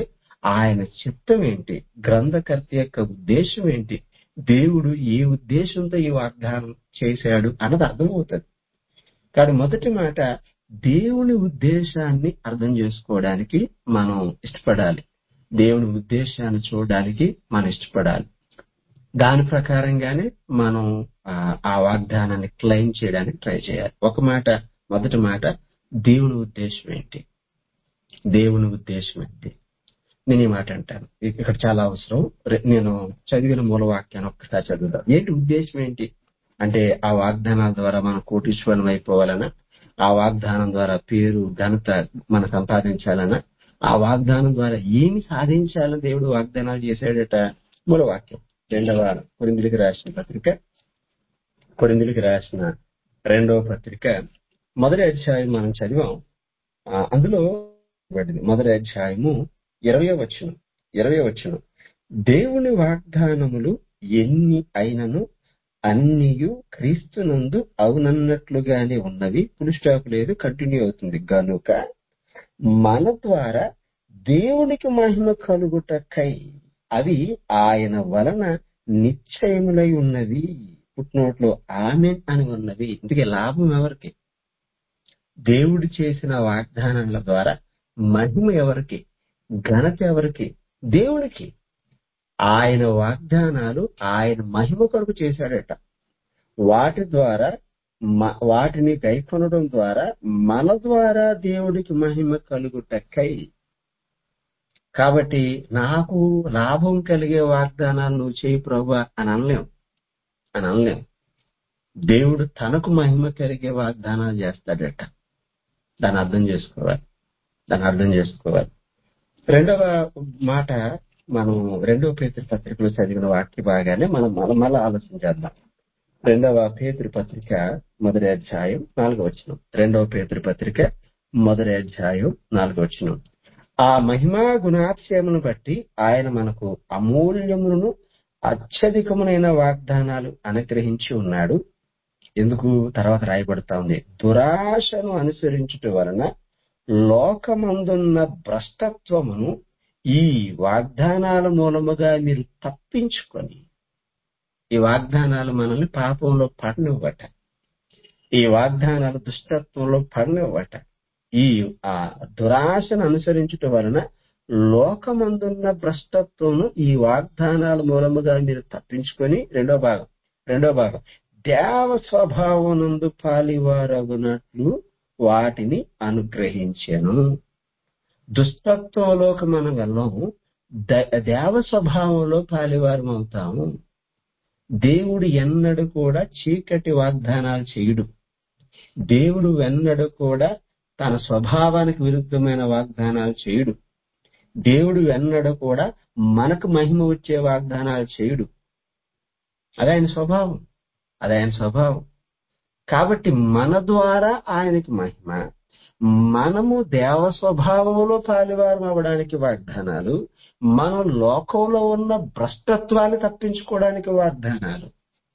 ఆయన చిత్తం ఏంటి గ్రంథకర్త యొక్క ఉద్దేశం ఏంటి దేవుడు ఏ ఉద్దేశంతో ఈ వాగ్దానం చేశాడు అన్నది అర్థమవుతుంది కానీ మొదటి మాట దేవుని ఉద్దేశాన్ని అర్థం చేసుకోవడానికి మనం ఇష్టపడాలి దేవుని ఉద్దేశాన్ని చూడడానికి మనం ఇష్టపడాలి దాని ప్రకారంగానే మనం ఆ, ఆ వాగ్దానాన్ని క్లెయిమ్ చేయడానికి ట్రై చేయాలి ఒక మాట మొదటి మాట దేవుని ఉద్దేశం ఏంటి దేవుని ఉద్దేశం ఏంటి నేను ఈ మాట అంటాను ఇక- ఇక్కడ చాలా అవసరం రె- నేను చదివిన మూలవాక్యాన్ని ఒక్కసారి చదువుదాం ఏంటి ఉద్దేశం ఏంటి అంటే ఆ వాగ్దానాల ద్వారా మనం కోటీశ్వరం అయిపోవాలనా ఆ వాగ్దానం ద్వారా పేరు ఘనత మనం సంపాదించాలనా ఆ వాగ్దానం ద్వారా ఏమి సాధించాలని దేవుడు వాగ్దానాలు చేశాడట మూలవాక్యం రెండవ కొరిందులకి రాసిన పత్రిక కొరిందులకి రాసిన రెండవ పత్రిక మొదటి అధ్యాయం మనం చదివాం ఆ, అందులో ఇవ్వబడింది. మొదటి అధ్యాయము ఇరవై వచ్చిన ఇరవై వచ్చిన దేవుని వాగ్దానములు ఎన్ని అయినను అన్నియు క్రీస్తునందు అవునన్నట్లుగానే ఉన్నవి పులిస్టాప్ లేదు కంటిన్యూ అవుతుంది గనుక మన ద్వారా దేవునికి మహిమ కలుగుటకై అవి ఆయన వలన నిశ్చయములై ఉన్నవి పుట్టినోట్లో ఆమె అని ఉన్నవి ఇందుకే లాభం ఎవరికి దేవుడు చేసిన వాగ్దానాల ద్వారా మహిమ ఎవరికి ఘనత ఎవరికి దేవునికి ఆయన వాగ్దానాలు ఆయన మహిమ కొరకు చేశాడట వాటి ద్వారా మ- వాటిని గైకొనడం ద్వారా మన ద్వారా దేవుడికి మహిమ కలుగుటకై కాబట్టి నాకు లాభం కలిగే వాగ్దానాలు నువ్వు చేయి ప్రభా అని అనలేం అని అనలేం దేవుడు తనకు మహిమ కలిగే వాగ్దానాలు చేస్తాడట దాన్ని అర్థం చేసుకోవాలి దాన్ని అర్థం చేసుకోవాలి రెండవ మాట మనం రెండవ పేతృ పత్రికలో చదివిన వాక్య భాగానే మనం మళ్ళీ మళ్ళీ ఆలోచించేద్దాం రెండవ పేతృ పత్రిక మొదటి అధ్యాయం నాలుగో వచనం రెండవ పేతృ పత్రిక మొదటి అధ్యాయం నాలుగో వచనం ఆ మహిమా గుణాతిశయమును బట్టి ఆయన మనకు అమూల్యములను అత్యధికమునైన వాగ్దానాలు అనుగ్రహించి ఉన్నాడు ఎందుకు తర్వాత రాయబడతా ఉంది దురాశను అనుసరించుట వలన లోకమందున్న భ్రష్టత్వమును ఈ వాగ్దానాల మూలముగా మీరు తప్పించుకొని ఈ వాగ్దానాలు మనల్ని పాపంలో పడనివ్వట ఈ వాగ్దానాలు దుష్టత్వంలో పడనివ్వట ఈ ఆ దురాశను అనుసరించుట వలన లోకమందున్న భ్రష్టత్వము ఈ వాగ్దానాల మూలముగా మీరు తప్పించుకొని రెండో భాగం రెండో భాగం దేవ స్వభావనందు పాలివారగునట్లు వాటిని అనుగ్రహించెను దుష్టత్వంలోకి మనం వెళ్ళము ద- దేవ స్వభావంలో పాలివారం అవుతాము దేవుడు ఎన్నడూ కూడా చీకటి వాగ్దానాలు చేయుడు దేవుడు ఎన్నడూ కూడా తన స్వభావానికి విరుద్ధమైన వాగ్దానాలు చేయుడు దేవుడు ఎన్నడూ కూడా మనకు మహిమ వచ్చే వాగ్దానాలు చేయుడు అది ఆయన స్వభావం అది ఆయన స్వభావం కాబట్టి మన ద్వారా ఆయనకి మహిమ మనము దేవ స్వభావంలో పాలివారం అవ్వడానికి వాగ్దానాలు మనం లోకంలో ఉన్న భ్రష్టత్వాన్ని తప్పించుకోవడానికి వాగ్దానాలు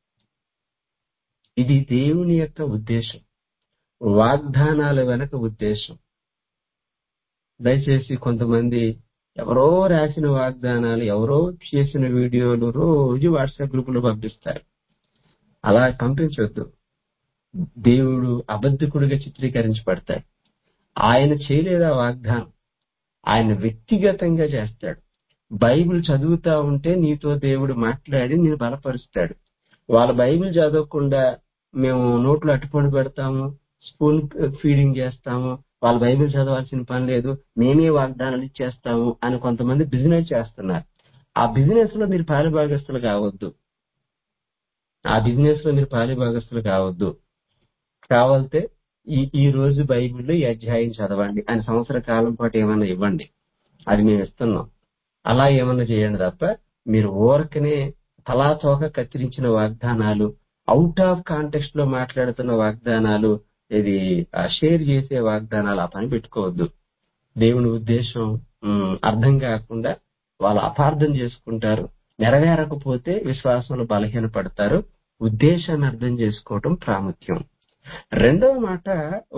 ఇది దేవుని యొక్క ఉద్దేశం వాగ్దానాల వెనక ఉద్దేశం దయచేసి కొంతమంది ఎవరో రాసిన వాగ్దానాలు ఎవరో చేసిన వీడియోలు రోజు వాట్సాప్ గ్రూపులో పంపిస్తారు అలా పంపించొద్దు దేవుడు అబద్ధకుడిగా చిత్రీకరించబడతాడు ఆయన చేయలేదా వాగ్దానం ఆయన వ్యక్తిగతంగా చేస్తాడు బైబిల్ చదువుతా ఉంటే నీతో దేవుడు మాట్లాడి నేను బలపరుస్తాడు వాళ్ళ బైబిల్ చదవకుండా మేము నోట్లో అట్టుపడి పెడతాము స్పూన్ ఫీడింగ్ చేస్తాము వాళ్ళ బైబిల్ చదవాల్సిన పని లేదు మేమే వాగ్దానాలు ఇచ్చేస్తాము అని కొంతమంది బిజినెస్ చేస్తున్నారు ఆ బిజినెస్ లో మీరు పాలిభాగస్తులు కావద్దు ఆ బిజినెస్ లో మీరు పాలిభాగస్తులు కావద్దు కావాలంటే ఈ ఈ రోజు బైబిల్లో ఈ అధ్యాయం చదవండి అని సంవత్సర కాలం పాటు ఏమైనా ఇవ్వండి అది మేము ఇస్తున్నాం అలా ఏమన్నా చేయండి తప్ప మీరు ఊరకనే తలా తోక కత్తిరించిన వాగ్దానాలు అవుట్ ఆఫ్ కాంటెక్స్ట్ లో మాట్లాడుతున్న వాగ్దానాలు ఇది ఆ, షేర్ చేసే వాగ్దానాలు ఆ పని పెట్టుకోవద్దు దేవుని ఉద్దేశం ఉమ్, అర్థం కాకుండా వాళ్ళు అపార్థం చేసుకుంటారు నెరవేరకపోతే విశ్వాసంలో బలహీనపడతారు ఉద్దేశాన్ని అర్థం చేసుకోవటం ప్రాముఖ్యం రెండవ మాట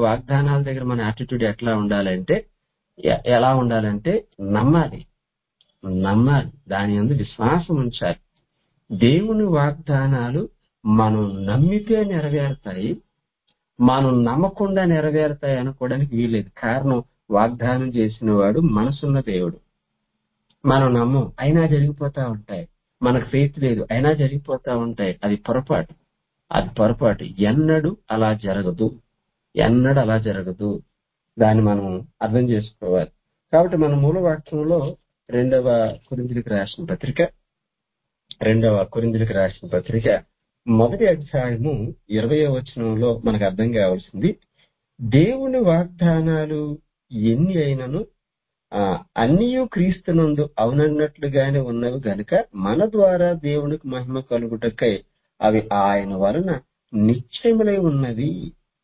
వాగ్దానాల దగ్గర మన యాటిట్యూడ్ ఎట్లా ఉండాలంటే ఎ- ఎలా ఉండాలంటే నమ్మాలి నమ్మాలి దాని అందు విశ్వాసం ఉంచాలి దేవుని వాగ్దానాలు మనం నమ్మితే నెరవేరుతాయి మనం నమ్మకుండా నెరవేరుతాయి అనుకోవడానికి వీలేదు కారణం వాగ్దానం చేసిన వాడు మనసున్న దేవుడు మనం నమ్మం అయినా జరిగిపోతా ఉంటాయి మనకు ఫెయిత్ లేదు అయినా జరిగిపోతా ఉంటాయి అది పొరపాటు అది పొరపాటు ఎన్నడూ అలా జరగదు ఎన్నడూ అలా జరగదు దాన్ని మనం అర్థం చేసుకోవాలి కాబట్టి మన మూల వాక్యంలో రెండవ కురిందులకు రాసిన పత్రిక రెండవ కురిందులకు రాసిన పత్రిక మొదటి అధ్యాయము ఇరవై వచనంలో మనకు అర్థం కావాల్సింది దేవుని వాగ్దానాలు ఎన్ని అయినను ఆ అన్నియు క్రీస్తునందు అవునన్నట్లుగానే ఉన్నవి గనుక మన ద్వారా దేవునికి మహిమ కలుగుటకై అవి ఆయన వలన నిశ్చయములై ఉన్నవి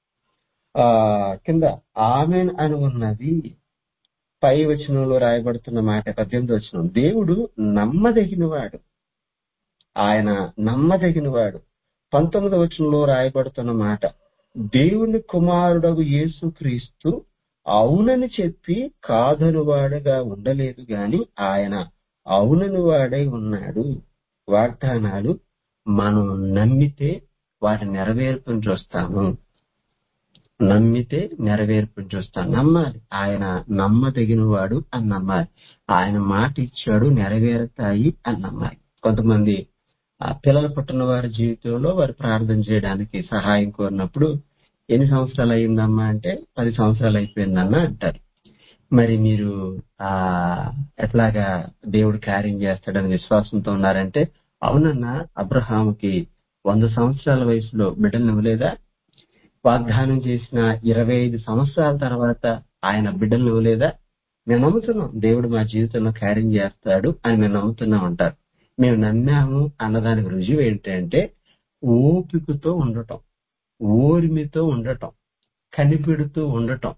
ఆ కింద ఆమెన్ అని ఉన్నది పై వచనంలో రాయబడుతున్న మాట పద్దెనిమిది వచనం దేవుడు నమ్మదగినవాడు ఆయన నమ్మదగినవాడు పంతొమ్మిది వచనంలో రాయబడుతున్న మాట దేవుని కుమారుడగు యేసుక్రీస్తు అవునని చెప్పి కాదని వాడుగా ఉండలేదు గాని ఆయన అవునని వాడై ఉన్నాడు వాగ్దానాలు మనం నమ్మితే వాటి నెరవేర్పుని చూస్తాము నమ్మితే నెరవేర్పుని చూస్తాం నమ్మాలి ఆయన నమ్మదగిన వాడు అని నమ్మాలి ఆయన మాట ఇచ్చాడు నెరవేరుతాయి అని నమ్మాలి కొంతమంది ఆ పిల్లలు పుట్టిన వారి జీవితంలో వారు ప్రార్థన చేయడానికి సహాయం కోరినప్పుడు ఎన్ని సంవత్సరాలు అయిందమ్మా అంటే పది సంవత్సరాలు అయిపోయిందన్న అంటారు మరి మీరు ఆ ఎట్లాగా దేవుడు కార్యం చేస్తాడని విశ్వాసంతో ఉన్నారంటే అవునన్నా అబ్రహాముకి వంద సంవత్సరాల వయసులో బిడ్డలు ఇవ్వలేదా వాగ్దానం చేసిన ఇరవై ఐదు సంవత్సరాల తర్వాత ఆయన బిడ్డలు ఇవ్వలేదా మేము నమ్ముతున్నాం దేవుడు మా జీవితంలో కార్యం చేస్తాడు అని మేము నమ్ముతున్నాం అంటారు మేము నమ్మాము అన్నదానికి రుజువు ఏంటంటే ఓపికతో ఉండటం ఓర్మితో ఉండటం కనిపెడుతూ ఉండటం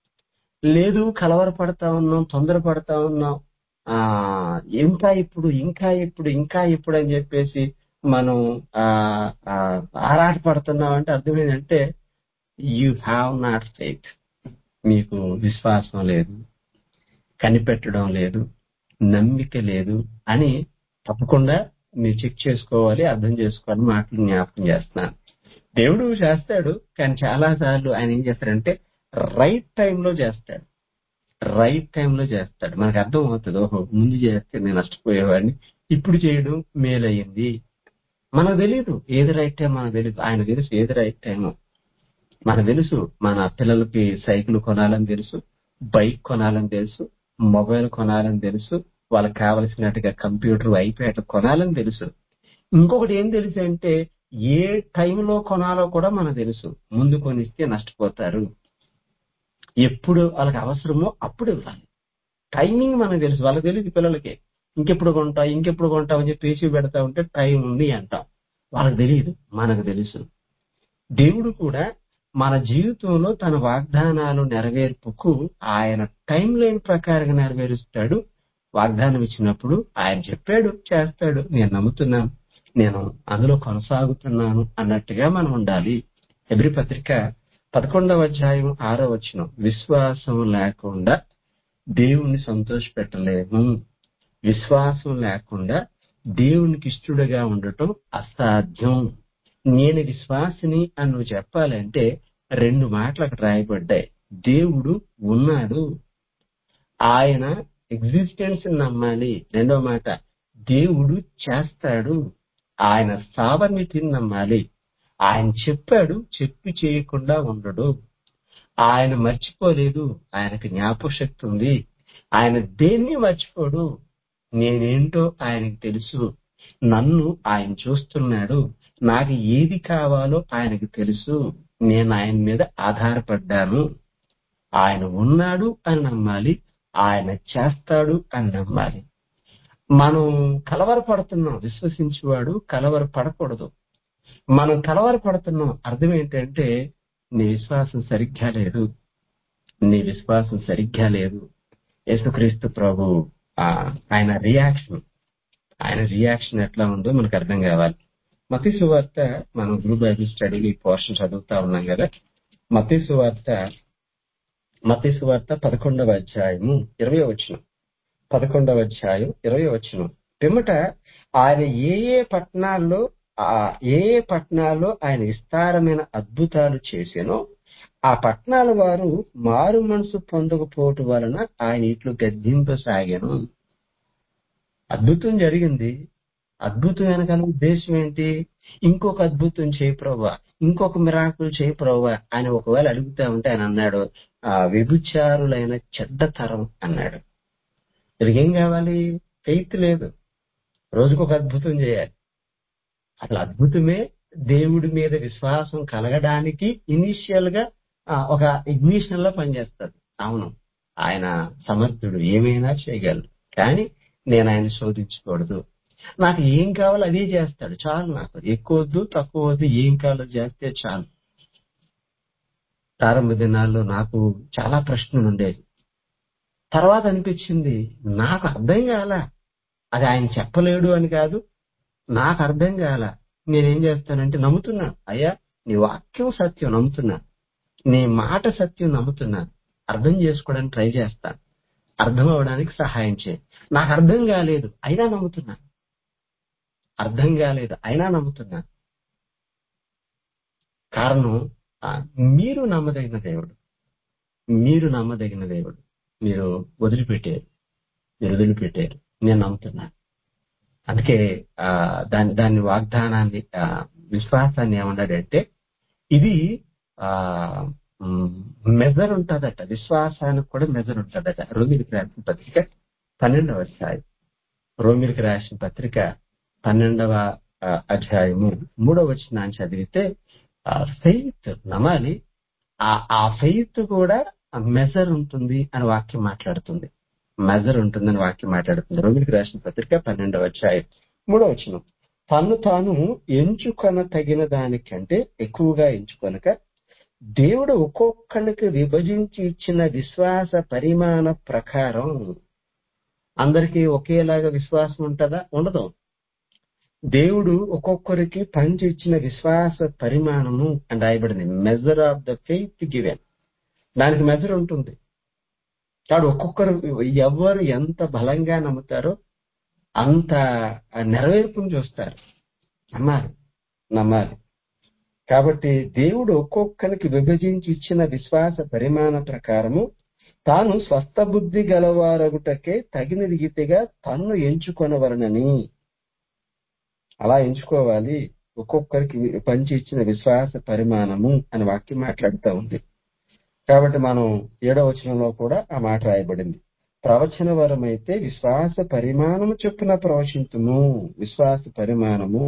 లేదు కలవరపడతా ఉన్నాం తొందరపడతా ఉన్నాం ఆ ఇంకా ఇప్పుడు ఇంకా ఇప్పుడు ఇంకా ఇప్పుడు అని చెప్పేసి మనం ఆ ఆ, ఆరాటపడుతున్నాం అంటే అర్థం ఏంటంటే యూ హ్యావ్ నాట్ ఫెయిత్ మీకు విశ్వాసం లేదు కనిపెట్టడం లేదు నమ్మిక లేదు అని తప్పకుండా మీరు చెక్ చేసుకోవాలి అర్థం చేసుకోవాలి మాటలు జ్ఞాపకం చేస్తున్నాను దేవుడు చేస్తాడు కానీ చాలా సార్లు ఆయన ఏం చేస్తాడంటే రైట్ టైంలో చేస్తాడు రైట్ టైంలో చేస్తాడు మనకు అర్థం అవుతుంది ఓహో ముందు చేస్తే నేను నష్టపోయేవాడిని ఇప్పుడు చేయడం మేలయ్యింది మనకు తెలియదు ఏది రైట్ టైం మనకు తెలియదు ఆయన తెలుసు ఏది రైట్ టైం మనకు తెలుసు మన పిల్లలకి సైకిల్ కొనాలని తెలుసు బైక్ కొనాలని తెలుసు మొబైల్ కొనాలని తెలుసు వాళ్ళకి కావలసినట్టుగా కంప్యూటర్ ఐప్యాడ్ కొనాలని తెలుసు ఇంకొకటి ఏం తెలుసు అంటే ఏ టైంలో కొనాలో కూడా మనకు తెలుసు ముందు కొనిస్తే నష్టపోతారు ఎప్పుడు వాళ్ళకి అవసరమో అప్పుడు ఇవ్వాలి టైమింగ్ మనకు తెలుసు వాళ్ళకి తెలియదు పిల్లలకి ఇంకెప్పుడు కొంటావు ఇంకెప్పుడు కొంటావు అని చెప్పి పేచి పెడతా ఉంటే టైం ఉంది అంటాం వాళ్ళకి తెలియదు మనకు తెలుసు దేవుడు కూడా మన జీవితంలో తన వాగ్దానాలు నెరవేర్పుకు ఆయన టైం లైన్ ప్రకారంగా నెరవేరుస్తాడు వాగ్దానం ఇచ్చినప్పుడు ఆయన చెప్పాడు చేస్తాడు నేను నమ్ముతున్నాను నేను అందులో కొనసాగుతున్నాను అన్నట్టుగా మనం ఉండాలి ఎబ్రి పత్రిక పదకొండవ అధ్యాయం ఆరో వచనం విశ్వాసం లేకుండా దేవుణ్ణి సంతోషపెట్టలేము విశ్వాసం లేకుండా దేవునికి ఇష్టడుగా ఉండటం అసాధ్యం నేను విశ్వాసిని అని నువ్వు చెప్పాలంటే రెండు మాటలు అక్కడ రాయబడ్డాయి దేవుడు ఉన్నాడు ఆయన ఎగ్జిస్టెన్స్ నమ్మాలి రెండో మాట దేవుడు చేస్తాడు ఆయన సావర్ణితిని నమ్మాలి ఆయన చెప్పాడు చెప్పి చేయకుండా ఉండడు ఆయన మర్చిపోలేదు ఆయనకు జ్ఞాపశక్తి ఉంది ఆయన దేన్ని మర్చిపోడు నేనేంటో ఆయనకు తెలుసు నన్ను ఆయన చూస్తున్నాడు నాకు ఏది కావాలో ఆయనకు తెలుసు నేను ఆయన మీద ఆధారపడ్డాను ఆయన ఉన్నాడు అని నమ్మాలి ఆయన చేస్తాడు అని నమ్మాలి మనం కలవరపడుతున్నాం విశ్వసించేవాడు కలవర పడకూడదు మనం కలవర పడుతున్నాం అర్థం ఏంటంటే నీ విశ్వాసం సరిగ్గా లేదు నీ విశ్వాసం సరిగ్గా లేదు యేసుక్రీస్తు ప్రభు ఆ, ఆయన రియాక్షన్ ఆయన రియాక్షన్ ఎట్లా ఉందో మనకు అర్థం కావాలి మతి సువార్త మనం గ్రూప్ బైబిల్ స్టడీలో ఈ పోర్షన్ చదువుతా ఉన్నాం కదా మతి సువార్త మతి సువార్త పదకొండవ అధ్యాయము ఇరవై వచ్చిన పదకొండవ అధ్యాయం ఇరవై వచనం పిమ్మట ఆయన ఏ ఏ పట్టణాల్లో ఆ ఏ ఏ పట్టణాల్లో ఆయన విస్తారమైన అద్భుతాలు చేసానో ఆ పట్టణాల వారు మారు మనసు పొందకపోవటం వలన ఆయన ఇట్లు గద్దింపసాగాను అద్భుతం జరిగింది అద్భుతం వెనకాల ఉద్దేశం ఏంటి ఇంకొక అద్భుతం చేయి ప్రభా ఇంకొక మిరాకులు చేయి ప్రభా అని ఒకవేళ అడుగుతా ఉంటే ఆయన అన్నాడు ఆ వ్యభిచారులైన చెడ్డ తరం అన్నాడు వీళ్ళకి ఏం కావాలి ఫెయిత్ లేదు రోజుకొక అద్భుతం చేయాలి అసలు అద్భుతమే దేవుడి మీద విశ్వాసం కలగడానికి ఇనిషియల్ గా ఆ, ఒక ఇగ్నిషన్ లో పనిచేస్తుంది అవును ఆయన సమర్థుడు ఏమైనా చేయగలడు కానీ నేను ఆయన శోధించకూడదు నాకు ఏం కావాలో అదే చేస్తాడు చాలు నాకు ఎక్కువ వద్దు తక్కువ వద్దు ఏం కావాలో చేస్తే చాలు ప్రారంభ దినాల్లో నాకు చాలా ప్రశ్నలు ఉండేవి తర్వాత అనిపించింది నాకు అర్థం కాల అది ఆయన చెప్పలేడు అని కాదు నాకు అర్థం కాల నేనేం చేస్తానంటే నమ్ముతున్నాను అయ్యా నీ వాక్యం సత్యం నమ్ముతున్నాను నీ మాట సత్యం నమ్ముతున్నాను అర్థం చేసుకోవడానికి ట్రై చేస్తాను అర్థం అవడానికి సహాయం చేయి నాకు అర్థం కాలేదు అయినా నమ్ముతున్నాను అర్థం కాలేదు అయినా నమ్ముతున్నాను కారణం ఆ, మీరు నమ్మదగిన దేవుడు మీరు నమ్మదగిన దేవుడు మీరు వదిలిపెట్టారు మీరు వదిలిపెట్టారు నేను నమ్ముతున్నాను అందుకే ఆ దాని దాని వాగ్దానాన్ని ఆ, విశ్వాసాన్ని ఏమన్నాడంటే ఇది ఆ మెజర్ ఉంటదట విశ్వాసానికి కూడా మెజర్ ఉంటదట రోమిలికి రాసిన పత్రిక పన్నెండవ అధ్యాయం రోమిలికి రాసిన పత్రిక పన్నెండవ ఆ, అధ్యాయము మూడవ వచనాన్ని చదివితే ఫెయిత్ నమ్మాలి ఆ ఆ ఫెయిత్ కూడా మెజర్ ఉంటుంది అని వాక్యం మాట్లాడుతుంది మెజర్ ఉంటుందని వాక్యం మాట్లాడుతుంది రోమిలికి రాసిన పత్రిక పన్నెండవ అధ్యాయం మూడవ వచనం తను తాను ఎంచుకొన తగిన దానికంటే ఎక్కువగా ఎంచుకొనక దేవుడు ఒక్కొక్కరికి విభజించి ఇచ్చిన విశ్వాస పరిమాణ ప్రకారం అందరికీ ఒకేలాగా విశ్వాసం ఉంటుందా ఉండదు దేవుడు ఒక్కొక్కరికి పంచి ఇచ్చిన విశ్వాస పరిమాణము అని రాయబడింది measure of the faith given దానికి మెజర్ ఉంటుంది కాబట్టి ఒక్కొక్కరు ఎవరు ఎంత బలంగా నమ్ముతారో అంత నెరవేర్పుని చూస్తారు నమ్మాలి నమ్మాలి కాబట్టి దేవుడు ఒక్కొక్కరికి విభజించి ఇచ్చిన విశ్వాస పరిమాణ ప్రకారము తాను స్వస్థ బుద్ధి గలవారగుటకే తగిన రీతిగా తన్ను ఎంచుకొనవలనని అలా ఎంచుకోవాలి ఒక్కొక్కరికి పంచి ఇచ్చిన విశ్వాస పరిమాణము అని వాక్యం మాట్లాడుతూ ఉంది కాబట్టి మనం ఏడవ వచనంలో కూడా ఆ మాట రాయబడింది ప్రవచన వరం అయితే విశ్వాస పరిమాణము చొప్పున ప్రవచింతుము విశ్వాస పరిమాణము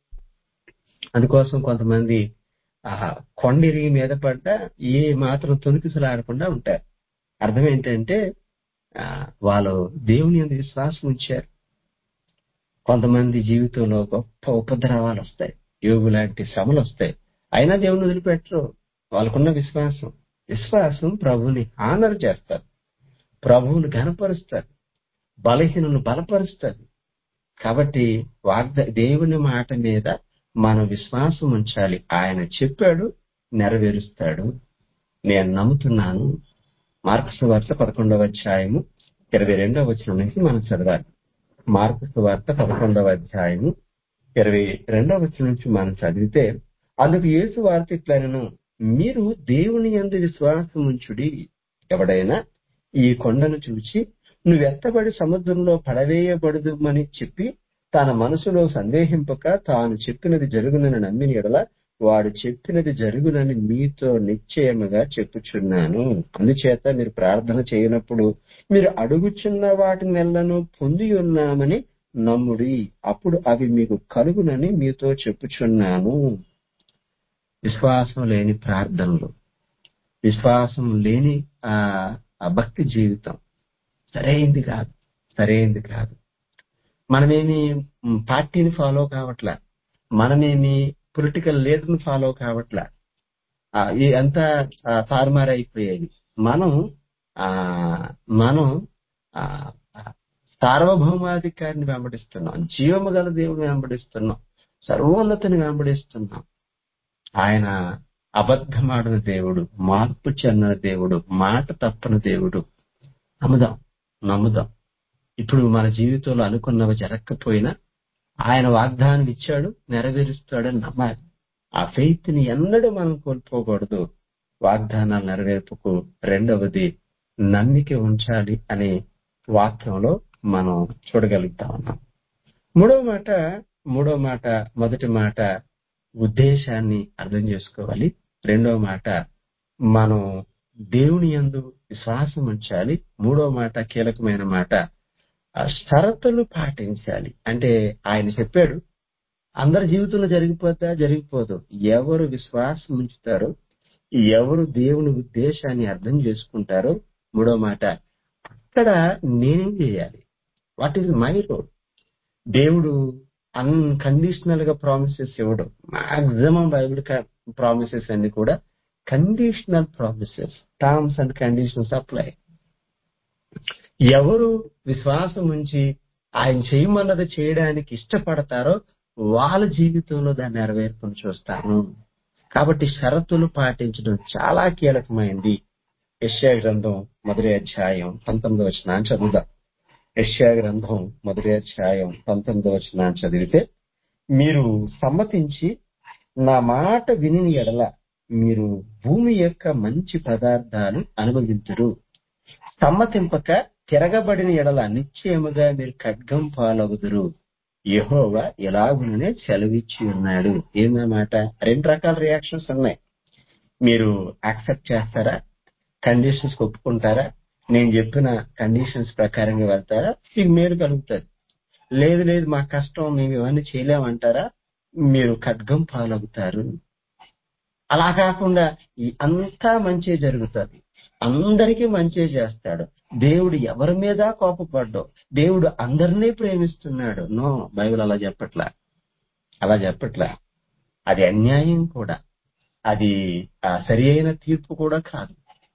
అందుకోసం కొంతమంది ఆ కొండిరిగి మీద పడ్డ ఏ మాత్రం తొలికిసలాడకుండా ఉంటారు అర్థం ఏంటంటే ఆ, వాళ్ళు దేవుని యందు విశ్వాసం ఉంచారు కొంతమంది జీవితంలో గొప్ప ఉపద్రవాలు వస్తాయి యోగు లాంటి శ్రమలు వస్తాయి అయినా దేవుని వదిలిపెట్టరు వాళ్ళకున్న విశ్వాసం విశ్వాసం ప్రభుని ఆనర్ చేస్తారు ప్రభువుని ఘనపరుస్తారు బలహీనను బలపరుస్తారు కాబట్టి వాగ్ద దేవుని మాట మీద మనం విశ్వాసం ఉంచాలి ఆయన చెప్పాడు నెరవేరుస్తాడు నేను నమ్ముతున్నాను మార్క్స్ వార్త పదకొండవ అధ్యాయము ఇరవై రెండవ వచనం నుంచి మనం చదవాలి మార్క్స్ వార్త పదకొండవ అధ్యాయము ఇరవై రెండవ వచనం నుంచి మనం చదివితే అందుకు యేసు వార్త ఇట్లనను మీరు దేవుని యందు విశ్వాసం ఉంచుడి ఎవడైనా ఈ కొండను చూచి నువ్వెత్తబడి సముద్రంలో పడవేయబడదుమని చెప్పి తన మనసులో సందేహింపక తాను చెప్పినది జరుగునని నమ్మిన ఎడల వాడు చెప్పినది జరుగునని మీతో నిశ్చయముగా చెప్పుచున్నాను అందుచేత మీరు ప్రార్థన చేయనప్పుడు మీరు అడుగుచున్న వాటి నెలను పొంది ఉన్నామని నమ్ముడి అప్పుడు అవి మీకు కలుగునని మీతో చెప్పుచున్నాను విశ్వాసం లేని ప్రార్థనలు విశ్వాసం లేని ఆ ఆ భక్తి జీవితం సరైంది కాదు సరైంది కాదు మనమేమి మ్, పార్టీని ఫాలో కావట్లా మనమేమి పొలిటికల్ లీడర్ని ఫాలో కావట్లా ఆ, ఈ అంతా ఆ, తారుమారైపోయేది మనం ఆ మనం ఆ, ఆ, సార్వభౌమాధికారిని వెంబడిస్తున్నాం జీవము గల దేవుని వెంబడిస్తున్నాం సర్వోన్నతిని వెంబడిస్తున్నాం ఆయన అబద్ధమాడిన దేవుడు మార్పు చెందిన దేవుడు మాట తప్పని దేవుడు నమ్ముదాం నమ్ముదాం ఇప్పుడు మన జీవితంలో అనుకున్నవి జరగకపోయినా ఆయన వాగ్దానం ఇచ్చాడు నెరవేరుస్తాడని నమ్మాలి ఆ ఫెయిత్ ని ఎన్నడూ మనం కోల్పోకూడదు వాగ్దానాలు నెరవేర్పుకు రెండవది నమ్మిక ఉంచాలి అనే వాక్యంలో మనం చూడగలుగుతా ఉన్నాం మూడవ మాట మూడవ మాట మొదటి మాట ఉద్దేశాన్ని అర్థం చేసుకోవాలి రెండవ మాట మనం దేవుని యందు విశ్వాసం ఉంచాలి మూడవ మాట కీలకమైన మాట ఆ షరతులు పాటించాలి అంటే ఆయన చెప్పాడు అందరి జీవితంలో జరిగిపోతా జరిగిపోదు ఎవరు విశ్వాసం ఉంచుతారో ఎవరు దేవుని ఉద్దేశాన్ని అర్థం చేసుకుంటారో మూడో మాట అక్కడ నేనేం చేయాలి వాట్ ఈజ్ మై రోల్ దేవుడు అన్కండిషనల్ గా ప్రామిసెస్ ఇవ్వడు మాక్సిమం బైబిల్ ప్రామిసెస్ అన్ని కూడా conditional promises terms and conditions apply ఎవరు విశ్వాసం ఉంచి ఆయన చేయమన్నది చేయడానికి ఇష్టపడతారో వాళ్ళ జీవితంలో దాన్ని నెరవేర్పును చూస్తాను కాబట్టి షరతులు పాటించడం చాలా కీలకమైంది యెషయా గ్రంథం మొదటి అధ్యాయం పంతొమ్మిది వచ్చిన చదువుదాం యెషయా గ్రంథం మొదటి అధ్యాయం పంతొమ్మిది వచ్చిన చదివితే మీరు సమ్మతించి నా మాట విని ఎడల మీరు భూమి యొక్క మంచి పదార్థాలు అనుభవించరు సమ్మతింపక తిరగబడిన ఎడల నిశ్చయముగా మీరు ఖడ్గం పాలవుదురు యెహోవా ఎలాగుననే సెలవిచ్చి ఉన్నాడు ఏందన్నమాట రెండు రకాల రియాక్షన్స్ ఉన్నాయి మీరు యాక్సెప్ట్ చేస్తారా కండిషన్స్ ఒప్పుకుంటారా నేను చెప్పిన కండిషన్స్ ప్రకారంగా వెళ్తారా మీకు మేలు కలుగుతుంది లేదు లేదు మా కష్టం మేము ఇవన్నీ చేయలేమంటారా మీరు ఖడ్గం పాలవుతారు అలా కాకుండా ఈ అంతా మంచి జరుగుతుంది అందరికీ మంచి చేస్తాడు దేవుడు ఎవరి మీద కోపపడ్డో దేవుడు అందరినీ ప్రేమిస్తున్నాడు నో బైబిల్ అలా చెప్పట్లా అలా చెప్పట్లా అది అన్యాయం కూడా అది ఆ సరి అయిన తీర్పు కూడా కాదు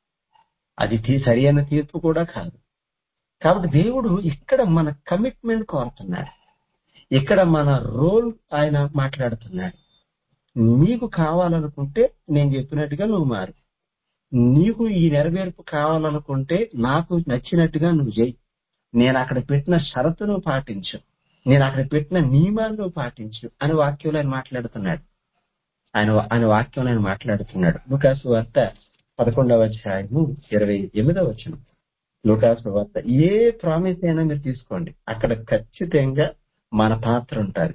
అది తీ- సరి అయిన తీర్పు కూడా కాదు కాబట్టి దేవుడు ఇక్కడ మన కమిట్మెంట్ కోరుతున్నాడు ఇక్కడ మన రోల్ ఆయన మాట్లాడుతున్నాడు నీకు కావాలనుకుంటే నేను చెప్పినట్టుగా నువ్వు మారు నీకు ఈ నెరవేర్పు కావాలనుకుంటే నాకు నచ్చినట్టుగా నువ్వు చేయి నేను అక్కడ పెట్టిన షరతును పాటించు నేను అక్కడ పెట్టిన నియమాలను పాటించు అని వాక్యంలో ఆయన మాట్లాడుతున్నాడు ఆయన ఆయన వాక్యంలో ఆయన మాట్లాడుతున్నాడు లూకాసు వార్త పదకొండవ అధ్యాయము ఇరవై ఎనిమిదవ వచనం లూకాసు వార్త ఏ ప్రామిస్ అయినా మీరు తీసుకోండి అక్కడ ఖచ్చితంగా మన పాత్ర ఉంటుంది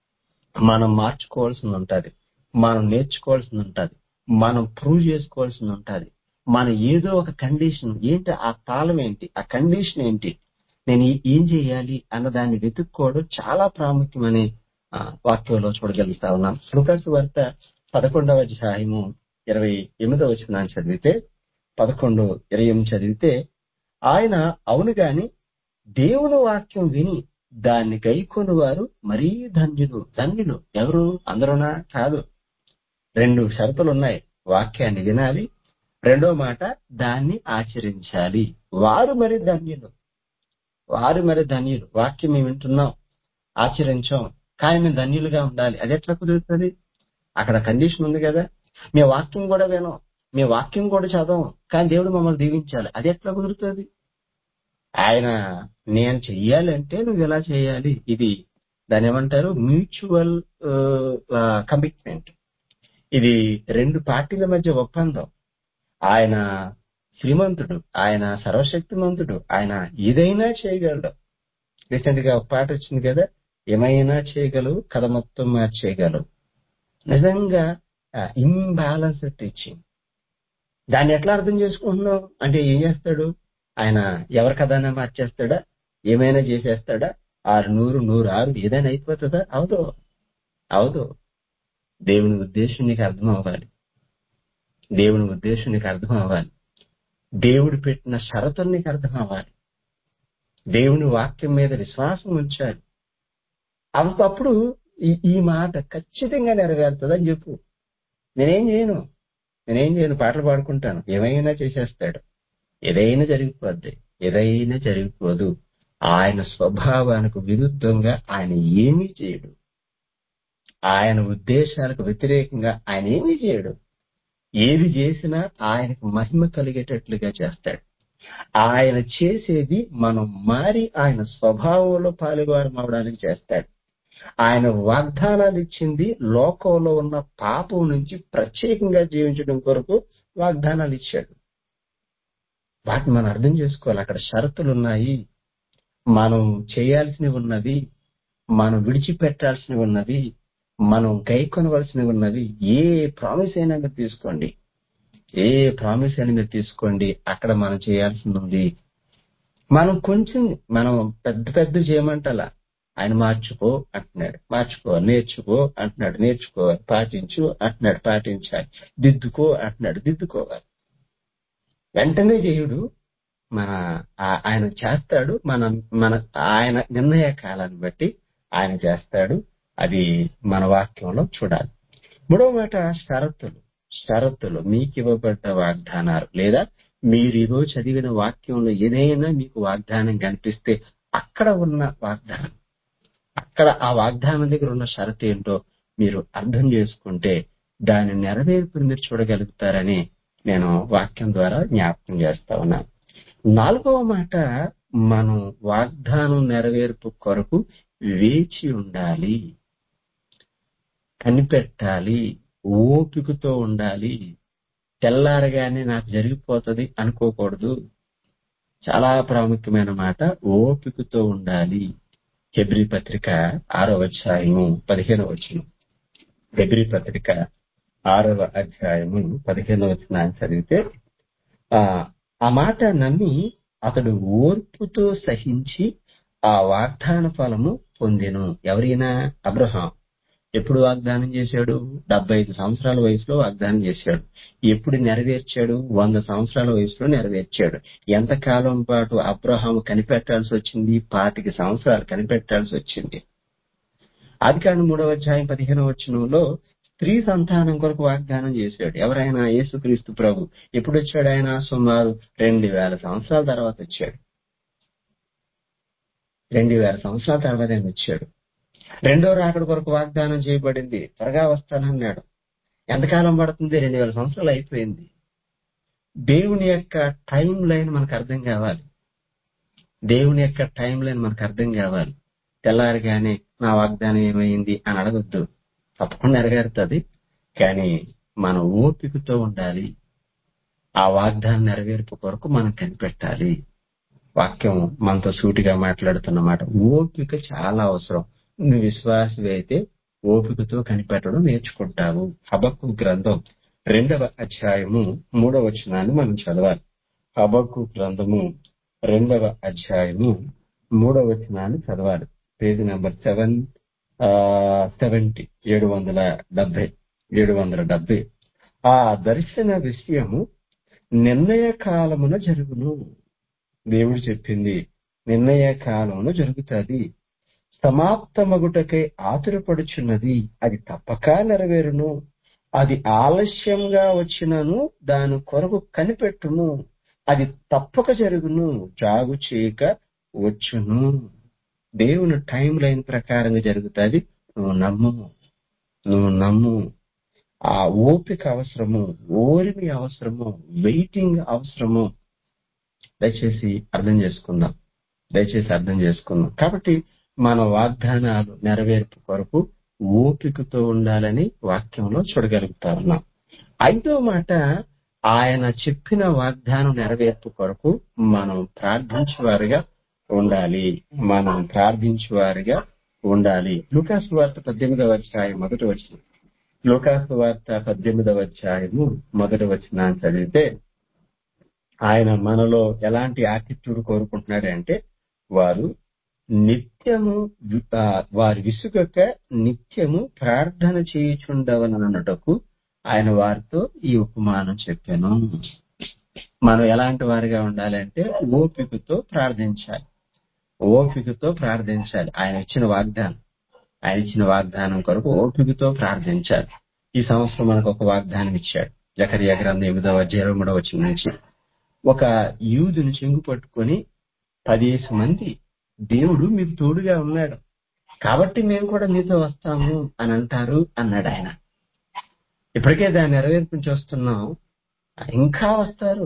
మనం మార్చుకోవాల్సింది ఉంటది మనం నేర్చుకోవాల్సింది ఉంటది మనం ప్రూవ్ చేసుకోవాల్సింది ఉంటది మనం ఏదో ఒక కండిషన్ ఏంటి ఆ తాళం ఏంటి ఆ కండిషన్ ఏంటి నేను ఈ- ఏం చేయాలి అన్న దాన్ని వెతుక్కోవడం చాలా ప్రాముఖ్యమని ఆ, వాక్యంలో చూడగలుగుతా ఉన్నాం లూకాసు వార్త పదకొండవ అధ్యాయము ఇరవై ఎనిమిదవ వచనాన్ని చదివితే పదకొండు ఇరవై ఎనిమిది చదివితే ఆయన అవును గాని దేవుని వాక్యం విని దాన్ని గైకొని వారు మరీ ధన్యులు ధన్యులు ఎవరు అందరునా కాదు రెండు షరతులు ఉన్నాయి వాక్యాన్ని వినాలి రెండో మాట దాన్ని ఆచరించాలి వారు మరి ధన్యులు వారు మరి ధన్యులు వాక్యం మేము వింటున్నాం ఆచరించాం కానీ మేము ధన్యులుగా ఉండాలి అది ఎట్లా కుదురుతుంది అక్కడ కండిషన్ ఉంది కదా మీ వాక్యం కూడా వినం మీ వాక్యం కూడా చదవం కానీ దేవుడు మమ్మల్ని దీవించాలి అది ఎట్లా కుదురుతుంది ఆయన నేను చెయ్యాలంటే నువ్వు ఎలా చేయాలి ఇది దాని ఏమంటారు మ్యూచువల్ కమిట్మెంట్ ఇది రెండు పార్టీల మధ్య ఒప్పందం ఆయన శ్రీమంతుడు ఆయన సర్వశక్తిమంతుడు ఆయన ఏదైనా చేయగలడు రీసెంట్ గా ఒక పాట వచ్చింది కదా ఏమైనా చేయగలవు కథ మొత్తం మార్చేయగలవు నిజంగా ఇంబ్యాలెన్స్ టీచింగ్ దాన్ని ఎట్లా అర్థం చేసుకుంటున్నావు అంటే ఏం చేస్తాడు ఆయన ఎవరి కథనా మార్చేస్తాడా ఏమైనా చేసేస్తాడా ఆరు నూరు నూరు ఆరు ఏదైనా అయిపోతుందా అవదు అవదు దేవుని ఉద్దేశం నీకు అర్థం అవ్వాలి దేవుని ఉద్దేశం నీకు అర్థం అవ్వాలి దేవుడు పెట్టిన షరతులు నీకు అర్థం అవ్వాలి దేవుని వాక్యం మీద విశ్వాసం ఉంచాలి అప్పుడు ఈ ఈ మాట ఖచ్చితంగా నెరవేరుతుంది అని చెప్పు నేనేం చేయను నేనేం చేయను పాటలు పాడుకుంటాను ఏమైనా చేసేస్తాడు ఏదైనా జరిగిపోద్ది ఏదైనా జరిగిపోదు ఆయన స్వభావానికి విరుద్ధంగా ఆయన ఏమీ చేయడు ఆయన ఉద్దేశాలకు వ్యతిరేకంగా ఆయన ఏమీ చేయడు ఏది చేసినా ఆయనకు మహిమ కలిగేటట్లుగా చేస్తాడు ఆయన చేసేది మనం మారి ఆయన స్వభావంలో పాలువారం అవడానికి చేస్తాడు ఆయన వాగ్దానాలు ఇచ్చింది లోకంలో ఉన్న పాపం నుంచి ప్రత్యేకంగా జీవించడం కొరకు వాగ్దానాలు ఇచ్చాడు వాటిని మనం అర్థం చేసుకోవాలి అక్కడ షరతులు ఉన్నాయి మనం చేయాల్సినవి ఉన్నవి మనం విడిచిపెట్టాల్సినవి ఉన్నవి మనం గైకొనవలసినవి ఉన్నవి ఏ ప్రామిస్ అయినా మీరు తీసుకోండి ఏ ప్రామిస్ అయినా మీరు తీసుకోండి అక్కడ మనం చేయాల్సింది ఉంది మనం కొంచెం మనం పెద్ద పెద్ద చేయమంటలా ఆయన మార్చుకో అంటున్నాడు మార్చుకో నేర్చుకో అంటున్నాడు నేర్చుకో పాటించు అంటున్నాడు పాటించాలి దిద్దుకో అంటున్నాడు దిద్దుకోవాలి వెంటనే చేయుడు మన ఆ- ఆయన చేస్తాడు మన మన ఆయన నిర్ణయ కాలాన్ని బట్టి ఆయన చేస్తాడు అది మన వాక్యంలో చూడాలి మూడవ మాట షరతులు షరతులు మీకు ఇవ్వబడ్డ వాగ్దానాలు లేదా మీరు ఈరోజు చదివిన వాక్యంలో ఏదైనా మీకు వాగ్దానం కనిపిస్తే అక్కడ ఉన్న వాగ్దానం అక్కడ ఆ వాగ్దానం దగ్గర ఉన్న షరతు ఏంటో మీరు అర్థం చేసుకుంటే దాని నెరవేర్పుని మీరు చూడగలుగుతారని నేను వాక్యం ద్వారా జ్ఞాపకం చేస్తా ఉన్నాను నాలుగవ మాట మనం వాగ్దానం నెరవేర్పు కొరకు వేచి ఉండాలి కనిపెట్టాలి ఓపికతో ఉండాలి తెల్లారగానే నాకు జరిగిపోతుంది అనుకోకూడదు చాలా ప్రాముఖ్యమైన మాట ఓపికతో ఉండాలి హెబ్రి పత్రిక ఆరవ అధ్యాయము పదిహేనవ వచనం హెబ్రి పత్రిక ఆరవ అధ్యాయము పదిహేనవ వచనాన్ని చదివితే ఆ ఆ మాట నమ్మి అతడు ఓర్పుతో సహించి ఆ వాగ్దాన ఫలము పొందెను ఎవరైనా అబ్రహాం ఎప్పుడు వాగ్దానం చేశాడు డెబ్బై ఐదు సంవత్సరాల వయసులో వాగ్దానం చేశాడు ఎప్పుడు నెరవేర్చాడు వంద సంవత్సరాల వయసులో నెరవేర్చాడు ఎంతకాలం పాటు అబ్రహాం కనిపెట్టాల్సి వచ్చింది పాతిక సంవత్సరాలు కనిపెట్టాల్సి వచ్చింది ఆది కాండ మూడవ అధ్యాయం పదిహేనవ వచనంలో స్త్రీ సంతానం కొరకు వాగ్దానం చేశాడు ఎవరైనా యేసుక్రీస్తు ప్రభు ఎప్పుడు వచ్చాడు ఆయన సుమారు రెండు వేల సంవత్సరాల తర్వాత వచ్చాడు రెండు వేల సంవత్సరాల తర్వాత ఆయన వచ్చాడు రెండో రాకడ కొరకు వాగ్దానం చేయబడింది త్వరగా వస్తానన్నాడు ఎంతకాలం పడుతుంది రెండు వేల సంవత్సరాలు అయిపోయింది దేవుని యొక్క టైం లైన్ మనకు అర్థం కావాలి దేవుని యొక్క టైం లైన్ మనకు అర్థం కావాలి తెల్లారిగానే నా వాగ్దానం ఏమైంది అని అడగొద్దు తప్పకుండా నెరవేరుతుంది కానీ మనం ఓపికతో ఉండాలి ఆ వాగ్దానం నెరవేర్పు కొరకు మనం కనిపెట్టాలి వాక్యం మనతో సూటిగా మాట్లాడుతున్నమాట ఓపిక చాలా అవసరం నువ్వు విశ్వాసి అయితే ఓపికతో కనిపెట్టడం నేర్చుకుంటావు హబక్కు గ్రంథం రెండవ అధ్యాయము మూడవ వచనాన్ని మనం చదవాలి హబక్కు గ్రంథము రెండవ అధ్యాయము మూడవ వచనాన్ని చదవాలి పేజీ నెంబర్ సెవెన్ సెవెంటీ ఏడు వందల డెబ్బై ఏడు వందల డెబ్బై ఆ దర్శన విషయము నిర్ణయ కాలమున జరుగును దేవుడు చెప్పింది నిర్ణయ కాలమున జరుగుతుంది సమాప్తమగుటకై ఆతురపడుచున్నది అది తప్పక నెరవేరును అది ఆలస్యంగా వచ్చినను దాని కొరకు కనిపెట్టును అది తప్పక జరుగును జాగు చేయక వచ్చును దేవుని టైం లైన్ ప్రకారంగా జరుగుతుంది నువ్వు నమ్ము నువ్వు నమ్ము ఆ ఓపిక అవసరము ఓరిమి అవసరము వెయిటింగ్ అవసరము దయచేసి అర్థం చేసుకుందాం దయచేసి అర్థం చేసుకుందాం కాబట్టి మన వాగ్దానాలు నెరవేర్పు కొరకు ఓపికతో ఉండాలని వాక్యంలో చూడగలుగుతా ఉన్నాం ఐదో మాట ఆయన చెప్పిన వాగ్దానం నెరవేర్పు కొరకు మనం ప్రార్థించేవారుగా ఉండాలి మనం ప్రార్థించేవారుగా ఉండాలి లూకాసు వార్త పద్దెనిమిదవ అధ్యాయం మొదటి వచ్చిన లూకాసు వార్త పద్దెనిమిదవ అధ్యాయము మొదటి వచ్చిన చదివితే ఆయన మనలో ఎలాంటి ఆతిథ్యుడు కోరుకుంటున్నాడంటే వారు నిత్యము ఆ, వారి విసుగక నిత్యము ప్రార్థన చేయుచుండవనన్నటకు ఆయన వారితో ఈ ఉపమానం చెప్పాను మనం ఎలాంటి వారిగా ఉండాలంటే ఓపికతో ప్రార్థించాలి ఓపికతో ప్రార్థించాలి ఆయన ఇచ్చిన వాగ్దానం ఆయన ఇచ్చిన వాగ్దానం కొరకు ఓపికతో ప్రార్థించాలి ఈ సంవత్సరం మనకు ఒక వాగ్దానం ఇచ్చాడు జకరియా గ్రంథం ఎనిమిదవ అధ్యాయం మూడవ వచ్చిన నుంచి ఒక యూదుని చెంగు పట్టుకొని పదిహేను మంది దేవుడు మీకు తోడుగా ఉన్నాడు కాబట్టి మేము కూడా మీతో వస్తాము అని అంటారు అన్నాడు ఆయన ఇప్పటికే దాన్ని నెరవేర్పించి వస్తున్నాం ఇంకా వస్తారు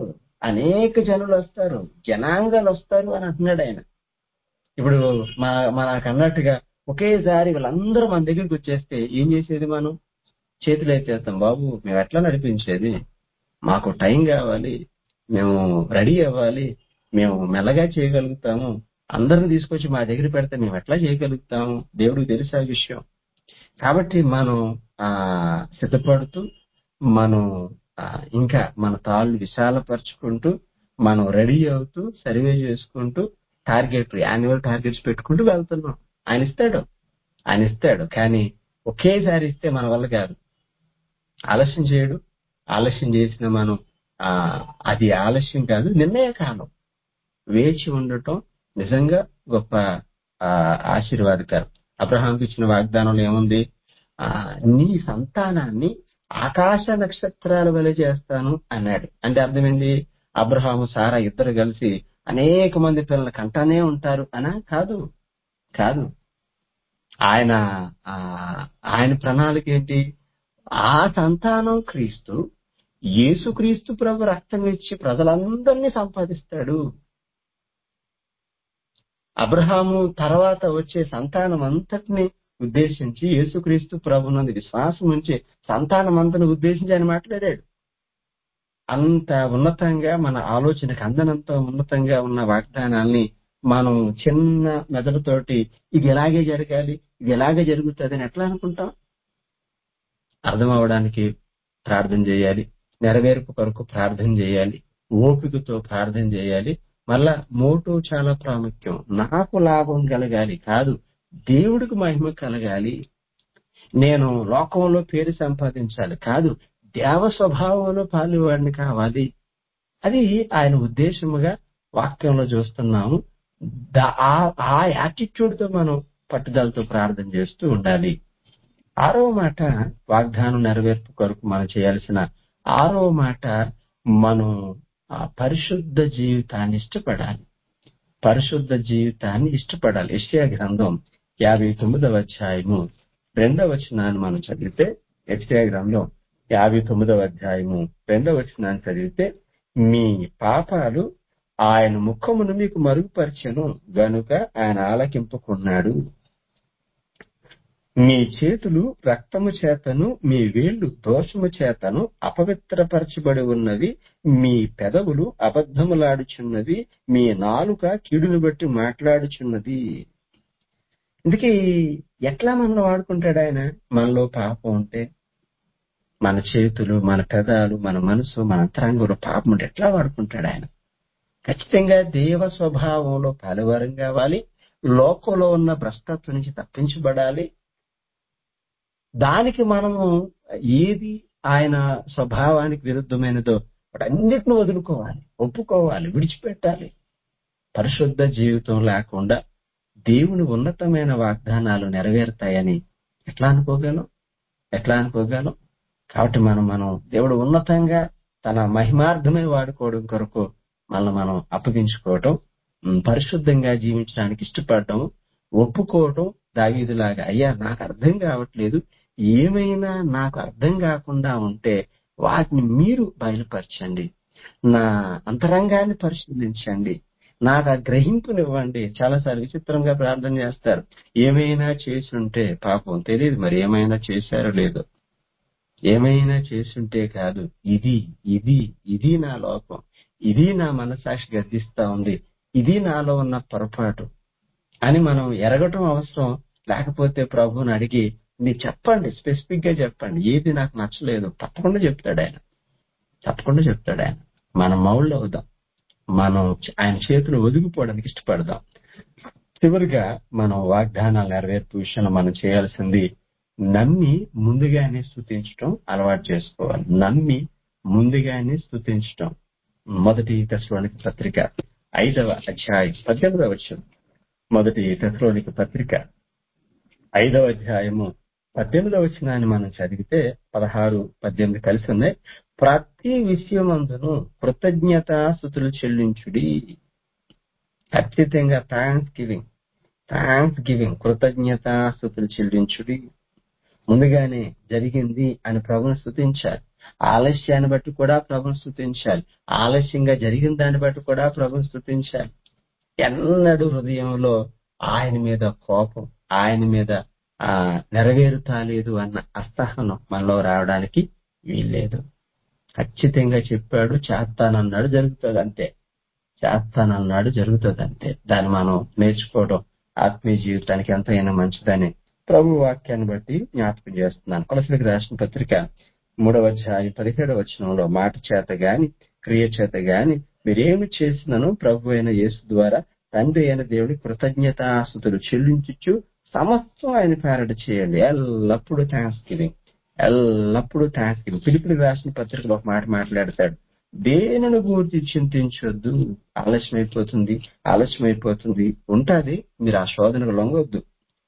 అనేక జనులు వస్తారు జనాంగాలు వస్తారు అని అంటున్నాడు ఆయన ఇప్పుడు మా మనకు అన్నట్టుగా ఒకేసారి వీళ్ళందరూ మన దగ్గరికి వచ్చేస్తే ఏం చేసేది మనం చేతులు ఎత్తేస్తాం బాబు మేము ఎట్లా నడిపించేది మాకు టైం కావాలి మేము రెడీ అవ్వాలి మేము మెల్లగా చేయగలుగుతాము అందరిని తీసుకొచ్చి మా దగ్గర పెడితే మేము ఎట్లా చేయగలుగుతాము దేవుడికి తెలుసు ఆ విషయం కాబట్టి మనం ఆ సిద్ధపడుతూ మనం ఆ, ఇంకా మన తాళ్ళు విశాలపరుచుకుంటూ మనం రెడీ అవుతూ సర్వే చేసుకుంటూ టార్గెట్ యాన్యువల్ టార్గెట్స్ పెట్టుకుంటూ వెళ్తున్నాం ఆయన ఇస్తాడు ఆయన ఇస్తాడు కానీ ఒకేసారి ఇస్తే మన వల్ల కాదు ఆలస్యం చేయడు ఆలస్యం చేసిన మనం ఆ అది ఆలస్యం కాదు నిర్ణయ కాలం వేచి ఉండటం నిజంగా గొప్ప ఆ, ఆశీర్వాదకరం అబ్రహాంకి ఇచ్చిన వాగ్దానంలో ఏముంది ఆ నీ సంతానాన్ని ఆకాశ నక్షత్రాల వలె చేస్తాను అన్నాడు అంటే అర్థమైంది అబ్రహాము సారా ఇద్దరు కలిసి అనేక మంది పిల్లలు కంటానే ఉంటారు అనా కాదు కాదు ఆయన ఆ, ఆయన ప్రణాళిక ఏంటి ఆ సంతానం క్రీస్తు యేసుక్రీస్తు ప్రభు రక్తం ఇచ్చి ప్రజలందరినీ సంపాదిస్తాడు అబ్రహాము తర్వాత వచ్చే సంతానం అంతటిని ఉద్దేశించి యేసుక్రీస్తు ప్రభునందు విశ్వాసం ఉంచి సంతానం అంతను ఉద్దేశించి ఆయన మాట్లాడాడు అంత ఉన్నతంగా మన ఆలోచనకు అందనంత ఉన్నతంగా ఉన్న వాగ్దానాల్ని మనం చిన్న మెదడుతోటి ఇది ఎలాగే జరగాలి ఇది ఎలాగే జరుగుతుంది అని ఎట్లా అనుకుంటాం అర్థం అవడానికి ప్రార్థన చేయాలి నెరవేర్పు కొరకు ప్రార్థన చేయాలి ఓపికతో ప్రార్థన చేయాలి మళ్ళా మోటో చాలా ప్రాముఖ్యం నాకు లాభం కలగాలి కాదు దేవుడికి మహిమ కలగాలి నేను లోకంలో పేరు సంపాదించాలి కాదు దేవ స్వభావంలో పాలువాడిని కావాలి అది ఆయన ఉద్దేశముగా వాక్యంలో చూస్తున్నాము దా- ఆ- ఆ యాటిట్యూడ్ తో మనం పట్టుదలతో ప్రార్థన చేస్తూ ఉండాలి ఆరో మాట వాగ్దానం నెరవేర్పు కొరకు మనం చేయాల్సిన ఆరో మాట మనం ఆ పరిశుద్ధ జీవితాన్ని ఇష్టపడాలి పరిశుద్ధ జీవితాన్ని ఇష్టపడాలి యెషయా గ్రంథం యాభై తొమ్మిదవ అధ్యాయము రెండవ వచనాన్ని మనం చదివితే యెషయా గ్రంథం యాభై తొమ్మిదవ అధ్యాయము రెండవ వచనాన్ని చదివితే మీ పాపాలు ఆయన ముఖమును మీకు మరుగుపరచెను గనుక ఆయన ఆలకింపుకున్నాడు మీ చేతులు రక్తము చేతను మీ వేళ్లు దోషము చేతను అపవిత్రపరచబడి ఉన్నవి మీ పెదవులు అబద్ధములాడుచున్నవి మీ నాలుక కీడును బట్టి మాట్లాడుచున్నది ఇందుకే ఎట్లా మనల్ని వాడుకుంటాడు ఆయన మనలో పాపం ఉంటే మన చేతులు మన పెదాలు మన మనసు మన అంతరంగంలో పాపం ఉంటే ఎట్లా వాడుకుంటాడు ఆయన ఖచ్చితంగా దేవ స్వభావంలో పాలువారం కావాలి లోకంలో ఉన్న భ్రష్టత్వం నుంచి తప్పించబడాలి దానికి మనము ఏది ఆయన స్వభావానికి విరుద్ధమైనదో వాటన్నిటిని వదులుకోవాలి ఒప్పుకోవాలి విడిచిపెట్టాలి పరిశుద్ధ జీవితం లేకుండా దేవుని ఉన్నతమైన వాగ్దానాలు నెరవేరుతాయని ఎట్లా అనుకోగలం ఎట్లా అనుకోగలం కాబట్టి మనం మనం దేవుడు ఉన్నతంగా తన మహిమార్థమే వాడుకోవడం కొరకు మనల్ని మనం అప్పగించుకోవటం ఉమ్, పరిశుద్ధంగా జీవించడానికి ఇష్టపడటం ఒప్పుకోవటం దావీదులాగా అయ్యా నాకు అర్థం కావట్లేదు ఏమైనా నాకు అర్థం కాకుండా ఉంటే వాటిని మీరు బయలుపరచండి నా అంతరంగాన్ని పరిశీలించండి నాకు ఆ గ్రహింపునివ్వండి చాలాసార్లు విచిత్రంగా ప్రార్థన చేస్తారు ఏమైనా చేసి ఉంటే పాపం తెలియదు మరి ఏమైనా చేశారో లేదో ఏమైనా చేసుంటే కాదు ఇది ఇది ఇది నా లోపం ఇది నా మనసాక్షి గర్దిస్తా ఉంది ఇది నాలో ఉన్న పొరపాటు అని మనం ఎరగటం అవసరం లేకపోతే ప్రభువుని అడిగి మీరు చెప్పండి స్పెసిఫిక్ గా చెప్పండి ఏది నాకు నచ్చలేదు తప్పకుండా చెప్తాడు ఆయన తప్పకుండా చెప్తాడు ఆయన మనం మౌళ్ళు అవుదాం మనం ఆయన చేతులు ఒదిగిపోవడానికి ఇష్టపడదాం చివరిగా మనం వాగ్దానాల నెరవేర్పు విషయంలో మనం చేయాల్సింది నమ్మి ముందుగానే స్థుతించటం అలవాటు చేసుకోవాలి నమ్మి ముందుగానే స్థుతించటం మొదటి దశలోనికి పత్రిక ఐదవ అధ్యాయం పద్దెనిమిదవ వచ్చం మొదటి దశలోనికి పత్రిక ఐదవ అధ్యాయము పద్దెనిమిదవ వచనాన్ని మనం చదివితే పదహారు పద్దెనిమిది కలిసి ఉన్నాయి ప్రతి విషయమందును కృతజ్ఞతాస్థుతులు చెల్లించుడి ఖచ్చితంగా థ్యాంక్స్ గివింగ్ థ్యాంక్స్ గివింగ్ కృతజ్ఞతాస్థుతులు చెల్లించుడి ముందుగానే జరిగింది అని ప్రభుని స్థుతించాలి ఆలస్యాన్ని బట్టి కూడా ప్రభుని స్థుతించాలి ఆలస్యంగా జరిగిన దాన్ని బట్టి కూడా ప్రభుని స్థుతించాలి ఎన్నడూ హృదయంలో ఆయన మీద కోపం ఆయన మీద ఆ నెరవేరుతాలేదు అన్న అసహనం మనలో రావడానికి వీల్లేదు ఖచ్చితంగా చెప్పాడు చేస్తానన్నాడు జరుగుతుంది అంతే చేస్తానన్నాడు జరుగుతుంది అంతే దాన్ని మనం నేర్చుకోవడం ఆత్మీయ జీవితానికి ఎంతైనా మంచిదని ప్రభు వాక్యాన్ని బట్టి జ్ఞాపకం చేస్తున్నాను కొలసలికి రాసిన పత్రిక మూడవ అధ్యాయం పదిహేడవ వచనంలో మాట చేత గాని క్రియ చేత గాని మీరేమి చేసినను ప్రభు అయిన యేసు ద్వారా తండ్రి అయిన దేవుడి కృతజ్ఞతాస్తుతులు చెల్లించుచు సమస్తం ఆయన పేరట చేయండి ఎల్లప్పుడూ థ్యాంక్స్ గివింగ్ ఎల్లప్పుడూ థ్యాంక్స్ గివింగ్ పిలుపులకు రాసిన పత్రికలో ఒక మాట మాట్లాడతాడు దేనిని గురించి చింతించొద్దు ఆలస్యమైపోతుంది ఆలస్యమైపోతుంది ఉంటాది మీరు ఆ శోధనకు లొంగొద్దు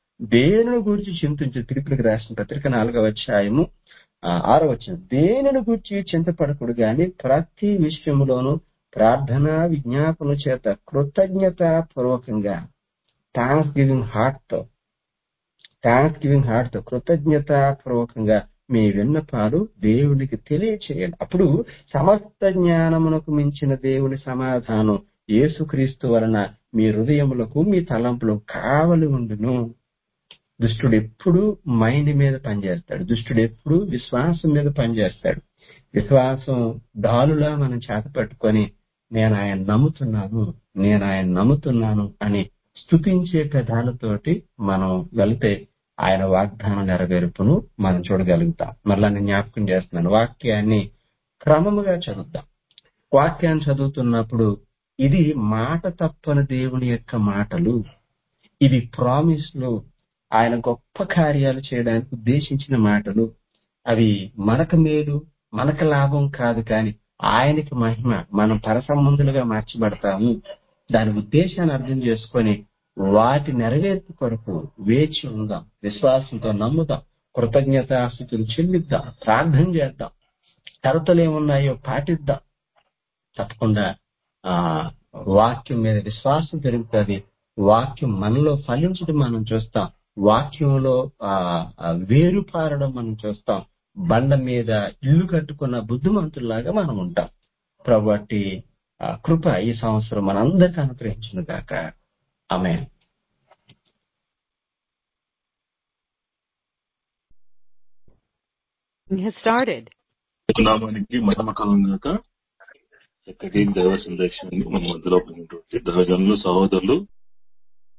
దేనిని గురించి చింతించు పిలుపులకు రాసిన పత్రిక నాలుగవ అధ్యాయము ఆ, ఆరో వచ్చిన దేనిని గురించి చింతపడకుడు గాని ప్రతి విషయంలోనూ ప్రార్థన విజ్ఞాపన చేత కృతజ్ఞత పూర్వకంగా థ్యాంక్స్ గివింగ్ హార్ట్ తో థ్యాంక్స్ గివింగ్ హార్ట్ తో కృతజ్ఞత పూర్వకంగా మీ విన్నపాలు దేవునికి తెలియచేయండి అప్పుడు సమస్త జ్ఞానమునకు మించిన దేవుని సమాధానం యేసుక్రీస్తు వలన మీ హృదయములకు మీ తలంపులకు కావలి ఉండును దుష్టుడు ఎప్పుడు మైండ్ మీద పనిచేస్తాడు దుష్టుడు ఎప్పుడు విశ్వాసం మీద పనిచేస్తాడు విశ్వాసం డాలులా మనం చేత పట్టుకొని నేను ఆయన నమ్ముతున్నాను నేను ఆయన నమ్ముతున్నాను అని స్తుతించే పెదాలతోటి మనం వెళ్తే ఆయన వాగ్దానం నెరవేర్పును మనం చూడగలుగుతాం మరలా నేను జ్ఞాపకం చేస్తున్నాను వాక్యాన్ని క్రమముగా చదువుతాం వాక్యాన్ని చదువుతున్నప్పుడు ఇది మాట తప్పని దేవుని యొక్క మాటలు ఇవి ప్రామిస్లు ఆయన గొప్ప కార్యాలు చేయడానికి ఉద్దేశించిన మాటలు అవి మనకు మేలు మనకు లాభం కాదు కానీ ఆయనకి మహిమ మనం పరసంబంధులుగా మార్చబడతాము దాని ఉద్దేశాన్ని అర్థం చేసుకొని వాటి నెరవేర్పు కొరకు వేచి ఉందాం విశ్వాసంతో నమ్ముదాం కృతజ్ఞతాస్థితులు చెల్లిద్దాం ప్రార్థన చేద్దాం షరతులు ఏమున్నాయో పాటిద్దాం తప్పకుండా ఆ వాక్యం మీద విశ్వాసం పెరుగుతుంది వాక్యం మనలో ఫలించడం మనం చూస్తాం వాక్యంలో ఆ ఆ వేరు పారడం మనం చూస్తాం బండ మీద ఇల్లు కట్టుకున్న బుద్ధిమంతుల్లాగా మనం ఉంటాం కాబట్టి ఆ కృప ఈ సంవత్సరం మనందరికీ అనుగ్రహించిన గాక ఆమె has started. నామానికి మహిమకరం గాక చక్కటి దైవ సందేశాన్ని మన మధ్యలో ఉన్నటువంటి దైవజనులు సహోదరులు